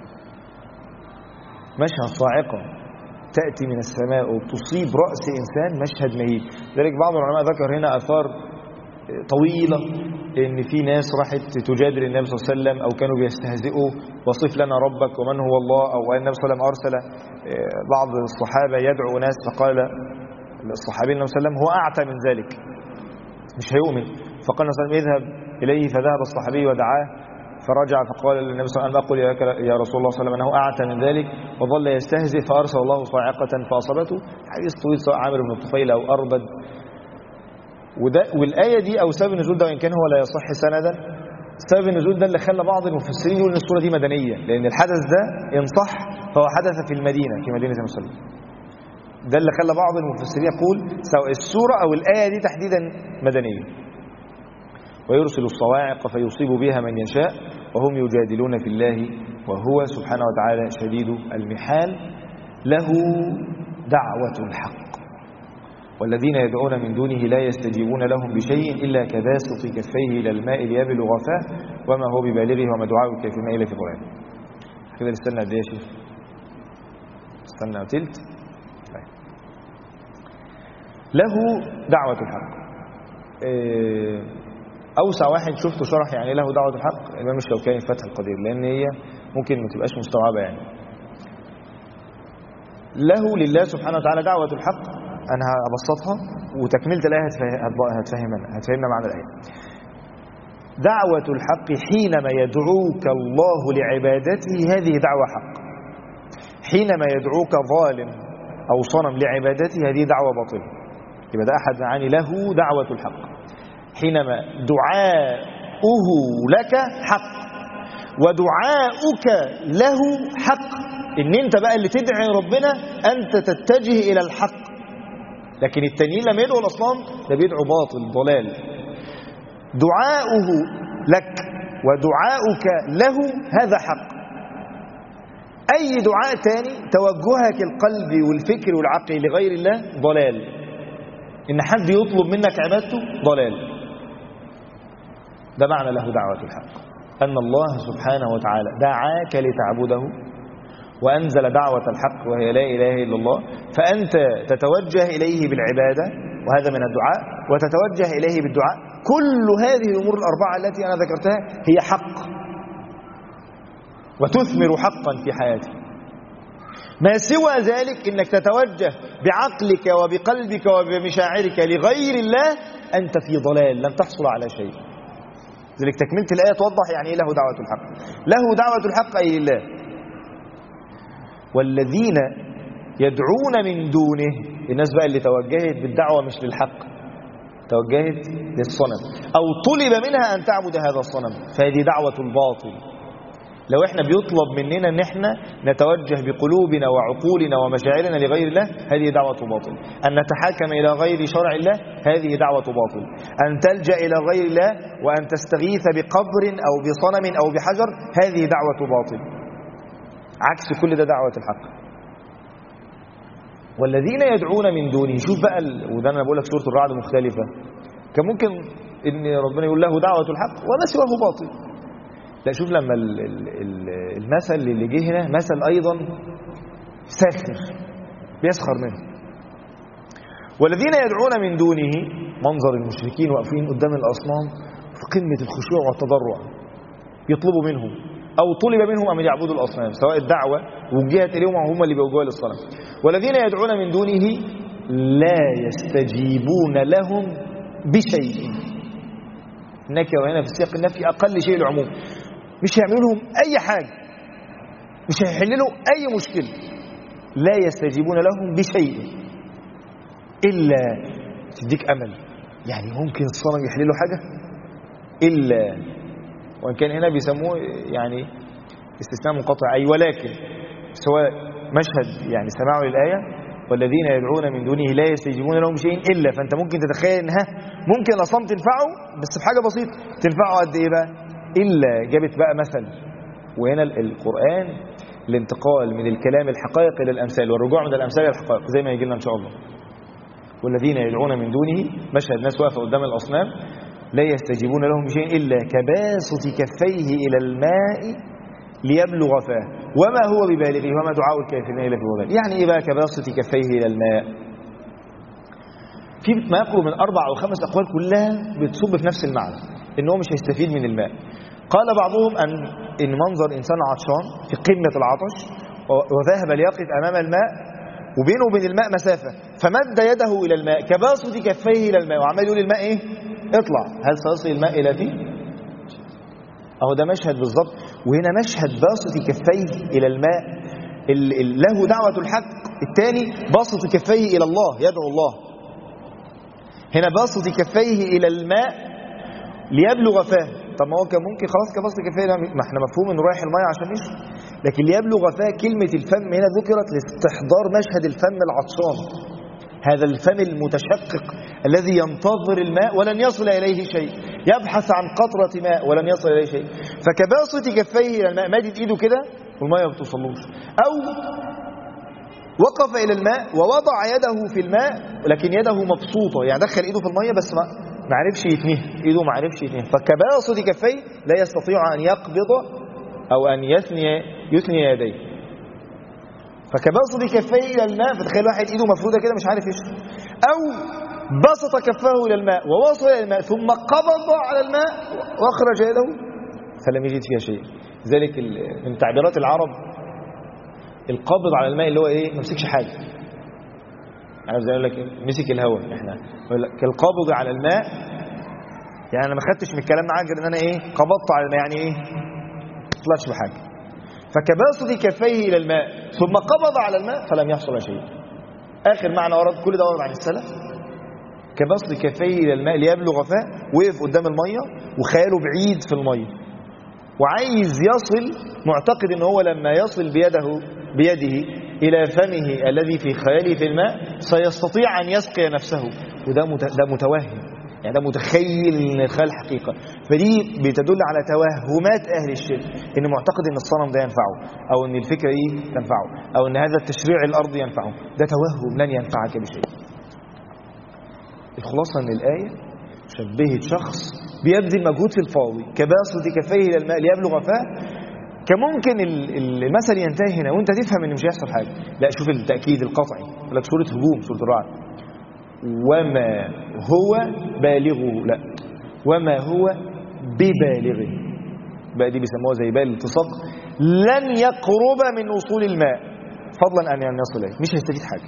مشهد صاعقة تأتي من السماء وتصيب رأس إنسان مشهد مهيب ذلك بعض العلماء ذكر هنا أثار طويلة إن في ناس راحت تجادل النبي صلى الله عليه وسلم أو كانوا بيستهزئوا وصف لنا ربك ومن هو الله أو النبي صلى الله عليه وسلم أرسل بعض الصحابة يدعو ناس فقال الصحابي النبي صلى الله عليه وسلم هو أعتى من ذلك مش هيؤمن فقال النبي صلى الله عليه وسلم اذهب إليه فذهب الصحابي ودعاه فرجع فقال للنبي صلى الله عليه وسلم أقول يا رسول الله صلى الله عليه وسلم أنه أعتى من ذلك وظل يستهزئ فأرسل الله صاعقة فأصابته حديث طويل سواء عامر بن الطفيل أو أربد وده والآية دي أو سبب النزول ده وإن كان هو لا يصح سندا سبب النزول ده اللي خلى بعض المفسرين يقولوا ان السورة دي مدنية لأن الحدث ده إن صح فهو حدث في المدينة في مدينة المسلمين ده اللي خلى بعض المفسرين يقول سواء السورة أو الآية دي تحديدا مدنية ويرسل الصواعق فيصيب بها من يشاء وهم يجادلون في الله وهو سبحانه وتعالى شديد المحال له دعوة الحق والذين يدعون من دونه لا يستجيبون لهم بشيء إلا كباسط كفيه إلى الماء ليبلغ فاه وما هو ببالغه وما دعاء الكافرين إلا في ضلال كده نستنى قد ايه يا شيخ استنى تلت طيب. له دعوة الحق إيه اوسع واحد شفته شرح يعني له دعوه الحق الامام الشوكاني في فتح القدير لان هي ممكن ما تبقاش مستوعبه يعني له لله سبحانه وتعالى دعوة الحق أنا هبسطها وتكملة الآية هتفهمنا هتفهمنا معنى الآية دعوة الحق حينما يدعوك الله لعبادته هذه دعوة حق حينما يدعوك ظالم أو صنم لعبادته هذه دعوة باطلة يبقى ده أحد معاني له دعوة الحق حينما دعاؤه لك حق ودعاؤك له حق ان انت بقى اللي تدعي ربنا انت تتجه الى الحق لكن التانيين لما يدعوا الاصنام ده بيدعوا باطل ضلال دعاؤه لك ودعاؤك له هذا حق اي دعاء تاني توجهك القلب والفكر والعقل لغير الله ضلال ان حد يطلب منك عبادته ضلال ده معنى له دعوة الحق أن الله سبحانه وتعالى دعاك لتعبده وأنزل دعوة الحق وهي لا إله إلا الله فأنت تتوجه إليه بالعبادة وهذا من الدعاء وتتوجه إليه بالدعاء كل هذه الأمور الأربعة التي أنا ذكرتها هي حق وتثمر حقا في حياتك ما سوى ذلك انك تتوجه بعقلك وبقلبك وبمشاعرك لغير الله انت في ضلال لن تحصل على شيء لذلك تكمله الايه توضح يعني ايه له دعوه الحق له دعوه الحق اي لله والذين يدعون من دونه الناس بقى اللي توجهت بالدعوه مش للحق توجهت للصنم او طلب منها ان تعبد هذا الصنم فهذه دعوه الباطل لو احنا بيطلب مننا ان احنا نتوجه بقلوبنا وعقولنا ومشاعرنا لغير الله هذه دعوة باطل ان نتحاكم الى غير شرع الله هذه دعوة باطل ان تلجأ الى غير الله وان تستغيث بقبر او بصنم او بحجر هذه دعوة باطل عكس كل ده دعوة الحق والذين يدعون من دونه شوف بقى ال... وده انا بقول لك سوره الرعد مختلفه كان ممكن ان ربنا يقول له دعوه الحق وما سواه باطل لا شوف لما المثل اللي جه هنا مثل ايضا ساخر بيسخر منه والذين يدعون من دونه منظر المشركين واقفين قدام الاصنام في قمه الخشوع والتضرع يطلبوا منهم او طلب منهم ان يعبدوا الاصنام سواء الدعوه وجهت اليهم هم اللي بيوجهوا للصنم والذين يدعون من دونه لا يستجيبون لهم بشيء نكره هنا في سياق النفي اقل شيء العموم مش هيعملوا لهم اي حاجه مش هيحللوا اي مشكله لا يستجيبون لهم بشيء الا تديك امل يعني ممكن الصنم يحل له حاجه الا وان كان هنا بيسموه يعني استثناء منقطع اي ولكن سواء مشهد يعني سماعه للايه والذين يدعون من دونه لا يستجيبون لهم شيء الا فانت ممكن تتخيل انها ممكن الاصنام تنفعه بس بحاجه بسيطه تنفعه قد ايه بقى إلا جابت بقى مثل وهنا القرآن الانتقال من الكلام الحقائق إلى الأمثال والرجوع من الأمثال إلى الحقائق زي ما يجي لنا إن شاء الله والذين يدعون من دونه مشهد ناس واقفة قدام الأصنام لا يستجيبون لهم بشيء إلا كباسط كفيه إلى الماء ليبلغ فاه وما هو ببالغه وما دعاء الكافرين إلا في ضلال يعني إيه بقى كباسط كفيه إلى الماء في ما يقرب من أربع أو خمس أقوال كلها بتصب في نفس المعنى إن هو مش هيستفيد من الماء قال بعضهم أن إن منظر إنسان عطشان في قمة العطش وذهب ليقف أمام الماء وبينه وبين الماء مسافة فمد يده إلى الماء كباسط كفيه إلى الماء وعمال يقول الماء إيه اطلع هل سيصل الماء إلى فيه أهو ده مشهد بالظبط وهنا مشهد باسط كفيه إلى الماء له دعوة الحق الثاني باسط كفيه إلى الله يدعو الله هنا باسط كفيه إلى الماء ليبلغ فاه طب ما هو كان ممكن خلاص كباسط كفايه ما احنا مفهوم انه رايح الميه عشان يشرب لكن ليبلغ فاه كلمه الفم هنا ذكرت لاستحضار مشهد الفم العطشان هذا الفم المتشقق الذي ينتظر الماء ولن يصل اليه شيء يبحث عن قطره ماء ولن يصل اليه شيء فكباسط كفيه الى الماء مادد ايده كده والميه ما بتوصلوش او وقف الى الماء ووضع يده في الماء لكن يده مبسوطه يعني دخل ايده في الميه بس ما ما عرفش يتنيه ايده ما عرفش يتنيه فكباسط كفيه لا يستطيع ان يقبض او ان يثني يثني يديه فكباسط كفيه الى الماء فتخيل واحد ايده مفروده كده مش عارف يشرب او بسط كفاه الى الماء ووصل الى الماء ثم قبض على الماء واخرج يده فلم يجد فيها شيء ذلك من تعبيرات العرب القابض على الماء اللي هو ايه ما مسكش حاجه عارف زي يقول لك مسك الهواء احنا يقول لك القابض على الماء يعني انا ما خدتش من الكلام معاك غير ان انا ايه قبضت على الماء يعني ايه ما طلعش بحاجه فكباسط كفيه الى الماء ثم قبض على الماء فلم يحصل شيء اخر معنى ورد كل ده ورد عن السلف كبسط كفيه الى الماء ليبلغ فاه وقف قدام الميه وخياله بعيد في الميه وعايز يصل معتقد ان هو لما يصل بيده بيده الى فمه الذي في خياله في الماء سيستطيع ان يسقي نفسه وده مت... ده متوهم يعني ده متخيل ان الخيال حقيقه فدي بتدل على توهمات اهل الشرك ان معتقد ان الصنم ده ينفعه او ان الفكره دي تنفعه او ان هذا التشريع الارضي ينفعه ده توهم لن ينفعك بشيء الخلاصه من الايه شبهت شخص بيبذل مجهود في الفاضي كباسط كفيه الى الماء ليبلغ فاه كان ممكن المثل ينتهي هنا وانت تفهم ان مش هيحصل حاجه لا شوف التاكيد القطعي يقول لك سوره هجوم سوره الرعد وما هو بالغه لا وما هو ببالغه بقى دي بيسموها زي بال التصاق لن يقرب من وصول الماء فضلا ان يصل اليه مش هيستفيد حاجه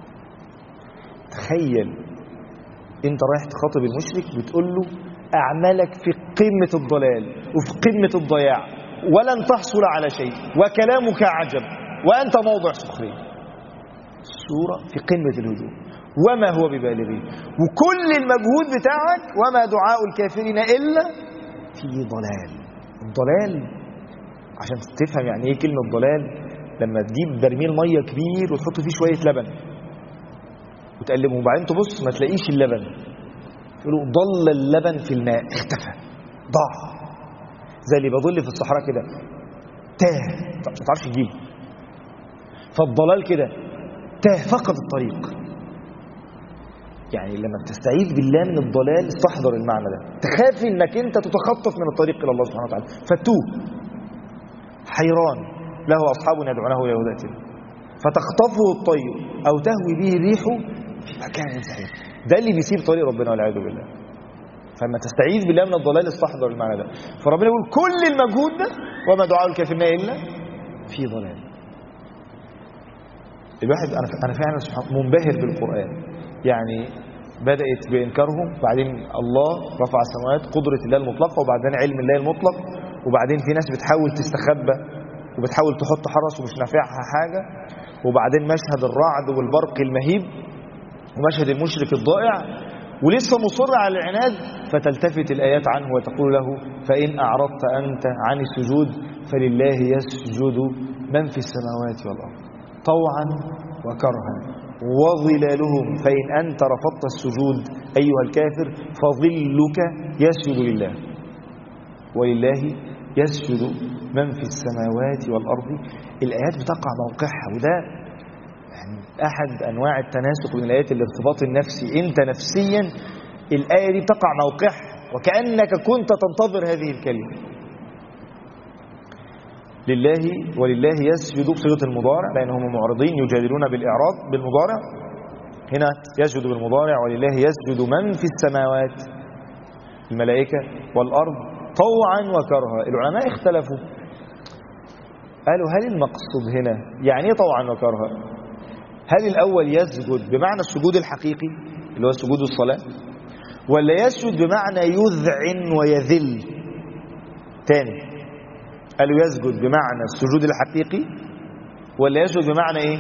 تخيل انت رايح تخاطب المشرك بتقول له اعمالك في قمه الضلال وفي قمه الضياع ولن تحصل على شيء وكلامك عجب وانت موضع سخريه الصوره في قمه الهجوم وما هو ببالغه وكل المجهود بتاعك وما دعاء الكافرين إلا في ضلال الضلال عشان تفهم يعني ايه كلمة ضلال لما تجيب برميل مية كبير وتحط فيه شوية لبن وتقلبه وبعدين تبص ما تلاقيش اللبن يقولوا ضل اللبن في الماء اختفى ضاع زي اللي بيضل في الصحراء كده تاه ما تعرفش تجيبه فالضلال كده تاه فقد الطريق يعني لما بتستعيذ بالله من الضلال استحضر المعنى ده تخاف انك انت تتخطف من الطريق الى الله سبحانه وتعالى فتوه حيران له اصحاب يدعونه الى هدى فتخطفه الطير او تهوي به الريح في مكان سحيق ده اللي بيسيب طريق ربنا والعياذ بالله فلما تستعيذ بالله من الضلال استحضر المعنى ده فربنا يقول كل المجهود ده وما دعاء الكافرين الا في ضلال الواحد انا انا فعلا منبهر بالقران يعني بدأت بإنكارهم بعدين الله رفع السماوات قدرة الله المطلقة وبعدين علم الله المطلق وبعدين في ناس بتحاول تستخبى وبتحاول تحط حرس ومش نافعها حاجة وبعدين مشهد الرعد والبرق المهيب ومشهد المشرك الضائع ولسه مصر على العناد فتلتفت الآيات عنه وتقول له فإن أعرضت أنت عن السجود فلله يسجد من في السماوات والأرض طوعا وكرها وظلالهم فإن أنت رفضت السجود أيها الكافر فظلك يسجد لله ولله يسجد من في السماوات والأرض الآيات بتقع موقعها وده يعني أحد أنواع التناسق من الآيات الارتباط النفسي أنت نفسيا الآية دي بتقع موقعها وكأنك كنت تنتظر هذه الكلمة لله ولله يسجد بصيغه المضارع لانهم معرضين يجادلون بالاعراض بالمضارع هنا يسجد بالمضارع ولله يسجد من في السماوات الملائكه والارض طوعا وكرها العلماء اختلفوا قالوا هل المقصود هنا يعني ايه طوعا وكرها هل الاول يسجد بمعنى السجود الحقيقي اللي هو سجود الصلاه ولا يسجد بمعنى يذعن ويذل تاني قالوا يسجد بمعنى السجود الحقيقي ولا يسجد بمعنى ايه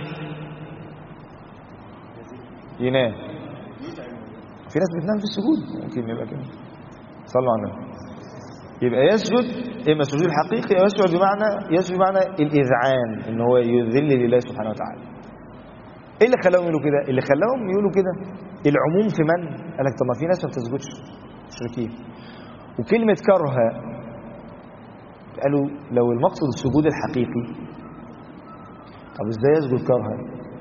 ينام في ناس بتنام في السجود ممكن يبقى كده صلوا على النبي يبقى يسجد اما السجود الحقيقي او يسجد بمعنى يسجد بمعنى الاذعان ان هو يذل لله سبحانه وتعالى ايه اللي خلاهم يقولوا كده اللي خلاهم يقولوا كده العموم في من قال لك طب ما في ناس ما بتسجدش مشركين وكلمه كره قالوا لو المقصد السجود الحقيقي طب ازاي يسجد كرها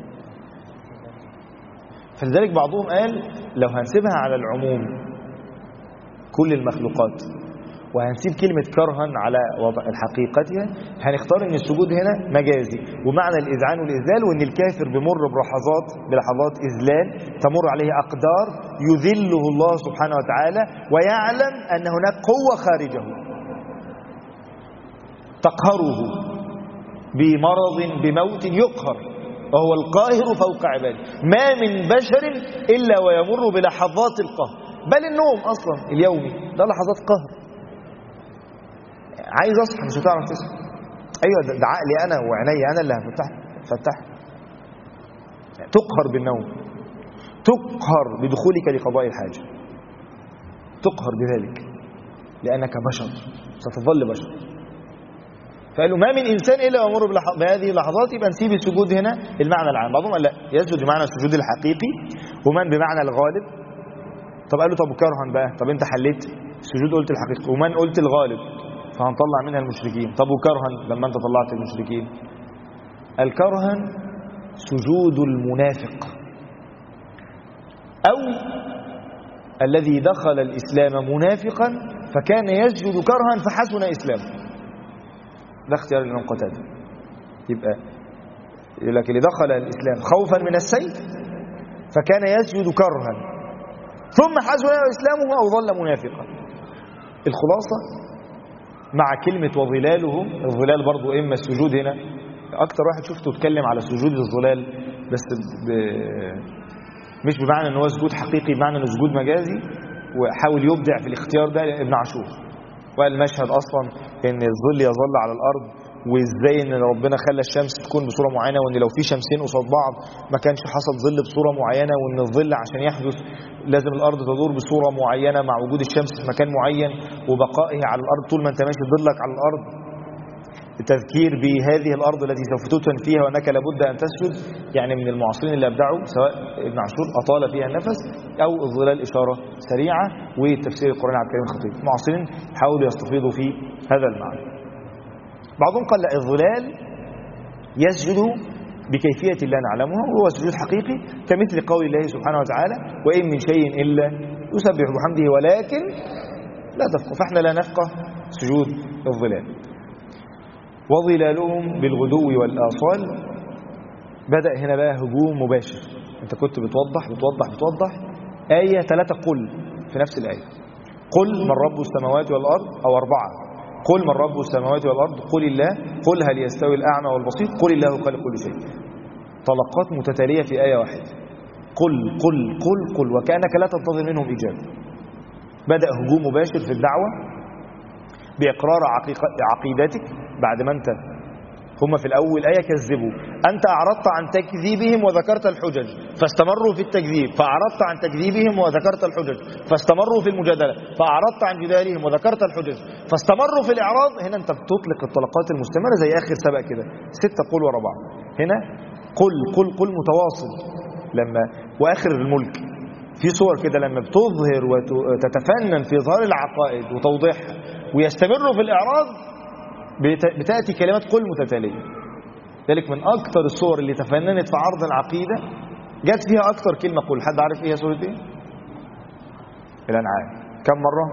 فلذلك بعضهم قال لو هنسيبها على العموم كل المخلوقات وهنسيب كلمة كرها على وضع حقيقتها هنختار ان السجود هنا مجازي ومعنى الإذعان والإذلال وان الكافر بمر بلحظات بلحظات إذلال تمر عليه أقدار يذله الله سبحانه وتعالى ويعلم أن هناك قوة خارجه تقهره بمرض بموت يقهر وهو القاهر فوق عباده ما من بشر إلا ويمر بلحظات القهر بل النوم أصلا اليومي ده لحظات قهر عايز أصحى مش هتعرف تصحى أيوة ده, ده عقلي أنا وعيني أنا اللي هفتح فتح تقهر بالنوم تقهر بدخولك لقضاء الحاجة تقهر بذلك لأنك بشر ستظل بشر فقالوا ما من إنسان إلا يمر بلح- بهذه اللحظات يبقى نسيب السجود هنا المعنى العام بعضهم قال لا يسجد بمعنى السجود الحقيقي ومن بمعنى الغالب طب قالوا طب كرها بقى طب انت حليت السجود قلت الحقيقي ومن قلت الغالب فهنطلع منها المشركين طب وكرها لما انت طلعت المشركين الكرها سجود المنافق أو الذي دخل الإسلام منافقا فكان يسجد كرها فحسن إسلامه ده اختيار الإمام قتادة يبقى يقول لك اللي دخل الإسلام خوفا من السيف فكان يسجد كرها ثم حسن إسلامه أو ظل منافقا الخلاصة مع كلمة وظلالهم الظلال برضو إما السجود هنا أكتر واحد شفته اتكلم على سجود الظلال بس ب... مش بمعنى ان هو سجود حقيقي بمعنى انه سجود مجازي وحاول يبدع في الاختيار ده ابن عاشور وقال المشهد اصلا ان الظل يظل على الارض وازاي ان ربنا خلى الشمس تكون بصوره معينه وان لو في شمسين قصاد بعض ما كانش حصل ظل بصوره معينه وان الظل عشان يحدث لازم الارض تدور بصوره معينه مع وجود الشمس في مكان معين وبقائه على الارض طول ما انت ماشي ظلك على الارض التذكير بهذه الأرض التي سوف تدفن فيها وأنك لابد أن تسجد يعني من المعاصرين اللي أبدعوا سواء ابن عاشور أطال فيها النفس أو الظلال إشارة سريعة والتفسير القرآن عبد الكريم الخطيب المعاصرين حاولوا يستفيضوا في هذا المعنى بعضهم قال لا الظلال يسجد بكيفية لا نعلمها وهو سجود حقيقي كمثل قول الله سبحانه وتعالى وإن من شيء إلا يسبح بحمده ولكن لا تفقه فإحنا لا نفقه سجود الظلال وظلالهم بالغدو والآصال بدأ هنا بقى هجوم مباشر انت كنت بتوضح بتوضح بتوضح آية ثلاثة قل في نفس الآية قل من رب السماوات والأرض أو أربعة قل من رب السماوات والأرض قل الله قل هل يستوي الأعمى والبصير قل الله خالق كل شيء طلقات متتالية في آية واحدة قل قل قل قل وكأنك لا تنتظر منهم إجابة بدأ هجوم مباشر في الدعوة بإقرار عقيق- عقيدتك بعد ما أنت هم في الأول آية كذبوا أنت أعرضت عن تكذيبهم وذكرت الحجج فاستمروا في التكذيب فأعرضت عن تكذيبهم وذكرت الحجج فاستمروا في المجادلة فأعرضت عن جدالهم وذكرت الحجج فاستمروا في الإعراض هنا أنت بتطلق الطلقات المستمرة زي آخر سبق كده ستة قول ورا بعض هنا قل قل قل متواصل لما وآخر الملك في صور كده لما بتظهر وتتفنن في إظهار العقائد وتوضيحها ويستمروا في الإعراض بت- بتأتي كلمات قل متتالية ذلك من أكثر الصور اللي تفننت في عرض العقيدة جت فيها أكثر كلمة قل حد عارف إيه هي سورة إيه؟ الأنعام كم مرة؟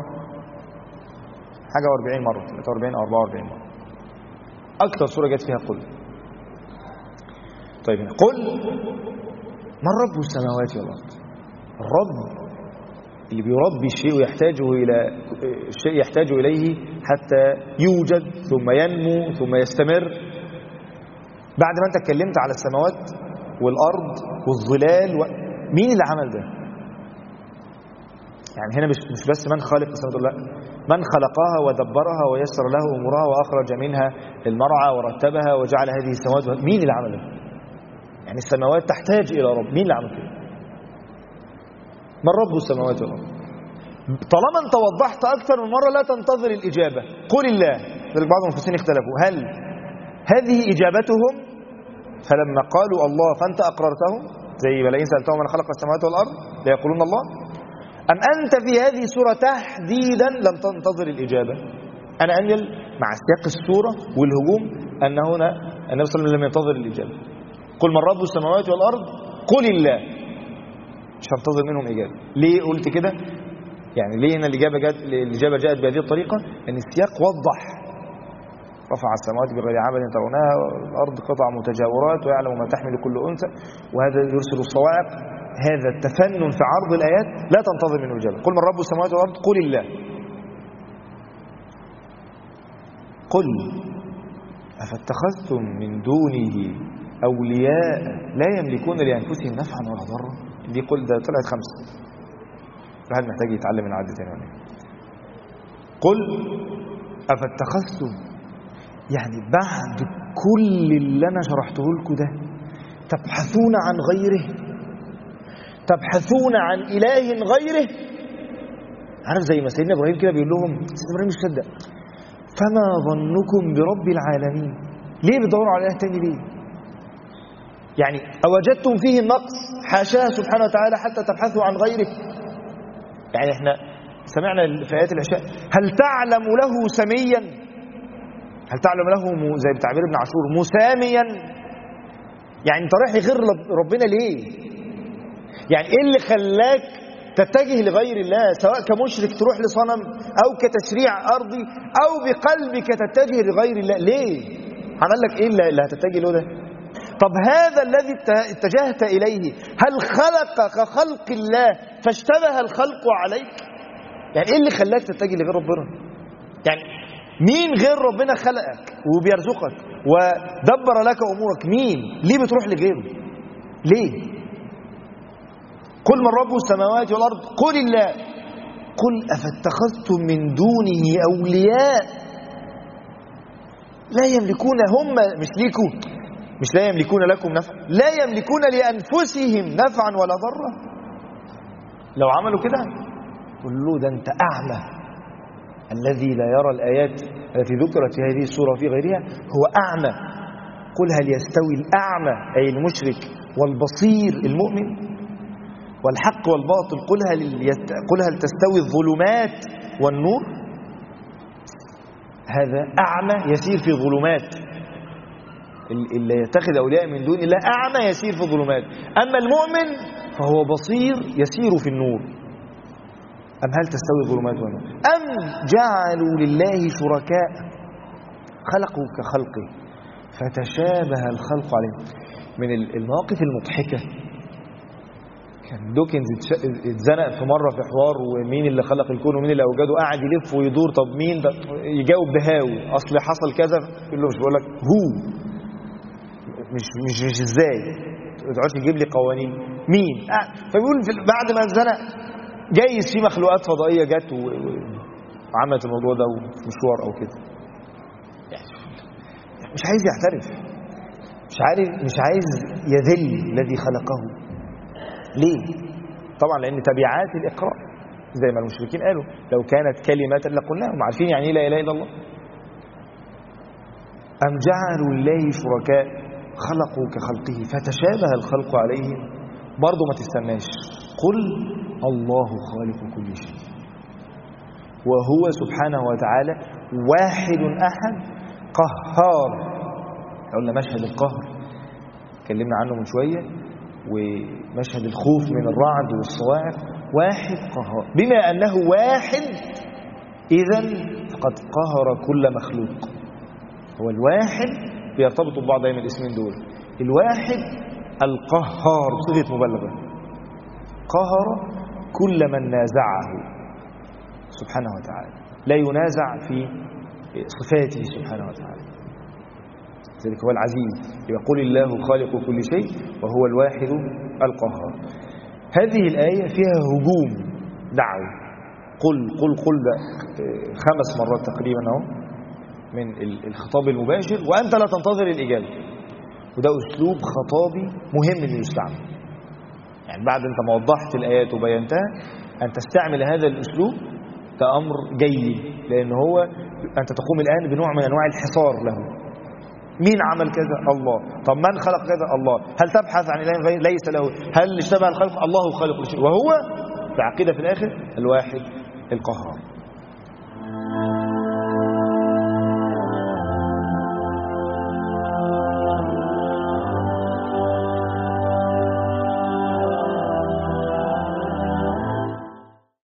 حاجة و40 مرة 43 أو 44 مرة أكثر سورة جت فيها قل طيب هنا قل من رب السماوات والأرض الرب اللي بيربي الشيء ويحتاجه إلى الشيء يحتاج إليه حتى يوجد ثم ينمو ثم يستمر بعد ما أنت اتكلمت على السماوات والأرض والظلال و... مين اللي عمل ده؟ يعني هنا مش مش بس من خالق السماوات لا من خلقها ودبرها ويسر له أمورها وأخرج منها المرعى ورتبها وجعل هذه السماوات مين اللي عمل ده؟ يعني السماوات تحتاج إلى رب مين اللي عمل كده؟ من رب السماوات والارض طالما انت وضحت اكثر من مره لا تنتظر الاجابه قل الله ذلك بعض المفسرين اختلفوا هل هذه اجابتهم فلما قالوا الله فانت اقررتهم زي ولئن سالتهم من خلق السماوات والارض ليقولون الله ام انت في هذه السوره تحديدا لم تنتظر الاجابه انا انقل مع سياق السوره والهجوم ان هنا النبي صلى الله عليه وسلم لم ينتظر الاجابه قل من رب السماوات والارض قل الله مش هنتظر منهم إجابة ليه قلت كده يعني ليه هنا الإجابة جاءت الإجابة جاءت بهذه الطريقة أن السياق وضح رفع السماوات بغير عمل ترونها والأرض قطع متجاورات ويعلم ما تحمل كل أنثى وهذا يرسل الصواعق هذا التفنن في عرض الآيات لا تنتظر منه إجابة قل من رب السماوات والأرض قل الله قل أفاتخذتم من دونه أولياء لا يملكون لأنفسهم نفعا ولا ضرا دي قل ده طلعت خمسة الواحد محتاج يتعلم من عدة تاني ولا إيه؟ قل أفاتخذتم يعني بعد كل اللي أنا شرحته لكم ده تبحثون عن غيره تبحثون عن إله غيره عارف زي ما سيدنا إبراهيم كده بيقول لهم سيدنا إبراهيم مش صدق فما ظنكم برب العالمين ليه بتدوروا على إله تاني ليه يعني أوجدتم فيه النقص حاشاه سبحانه وتعالى حتى تبحثوا عن غيره يعني احنا سمعنا في آيات العشاء هل تعلم له سميا هل تعلم له م- زي بتعبير ابن عاشور مساميا يعني انت رايح لغير رب- ربنا ليه يعني ايه اللي خلاك تتجه لغير الله سواء كمشرك تروح لصنم او كتشريع ارضي او بقلبك تتجه لغير الله ليه عمل لك ايه اللي اللي هتتجه له ده طب هذا الذي ات- اتجهت اليه هل خلق كخلق الله فاشتبه الخلق عليك يعني ايه اللي خلاك تتجه لغير ربنا يعني مين غير ربنا خلقك وبيرزقك ودبر لك امورك مين ليه بتروح لغيره ليه قل من رب السماوات والارض قل الله قل افاتخذتم من دونه اولياء لا يملكون هم مش ليكوا مش لا يملكون لكم نفعا لا يملكون لانفسهم نفعا ولا ضرا لو عملوا كده قل له ده انت اعمى الذي لا يرى الآيات التي ذكرت في هذه السورة وفي غيرها هو أعمى قل هل يستوي الأعمى أي المشرك والبصير المؤمن والحق والباطل قل هل, يست... قل هل تستوي الظلمات والنور هذا أعمى يسير في ظلمات ال- اللي يتخذ أولياء من دون الله أعمى يسير في الظلمات أما المؤمن فهو بصير يسير في النور أم هل تستوي الظلمات والنور أم جعلوا لله شركاء خلقوا كخلقه فتشابه الخلق عليهم من ال- المواقف المضحكة كان دوكنز اتش- اتزنق في مرة في حوار ومين اللي خلق الكون ومين اللي أوجده قاعد يلف ويدور طب مين ده يجاوب بهاو أصل حصل كذا يقول له مش بقول لك هو مش مش مش ازاي ما تقعدش تجيب لي قوانين مين آه. فبيقول في ال- بعد ما اتزنق جايز في مخلوقات فضائيه جت و- و- وعملت الموضوع ده في مشوار او كده يعني مش عايز يعترف مش عارف مش عايز يذل الذي خلقه ليه طبعا لان تبعات الاقرار زي ما المشركين قالوا لو كانت كلمه لقلناها هم عارفين يعني ايه لا اله الا الله أم جعلوا الله شركاء خلقوا كخلقه فتشابه الخلق عليهم برضه ما تستناش قل الله خالق كل شيء وهو سبحانه وتعالى واحد أحد قهار قلنا مشهد القهر اتكلمنا عنه من شوية ومشهد الخوف من الرعد والصواعق واحد قهار بما أنه واحد إذا فقد قهر كل مخلوق هو الواحد بيرتبطوا ببعض دايما الاسمين دول الواحد القهار بصيغه مبالغه قهر كل من نازعه سبحانه وتعالى لا ينازع في صفاته سبحانه وتعالى ذلك هو العزيز يقول الله خالق كل شيء وهو الواحد القهار هذه الآية فيها هجوم دعوي قل قل قل ده خمس مرات تقريبا اهو من ال- الخطاب المباشر وأنت لا تنتظر الإجابة وده أسلوب خطابي مهم إنه يستعمل يعني بعد أنت ما وضحت الآيات وبينتها أن تستعمل هذا الأسلوب ده أمر جيد لأن هو أنت تقوم الآن بنوع من أنواع الحصار له مين عمل كذا الله طب من خلق كذا الله هل تبحث عن إله غير ليس له هل اشتبه الخلق الله خالق كل شيء وهو العقيدة في الآخر الواحد القهار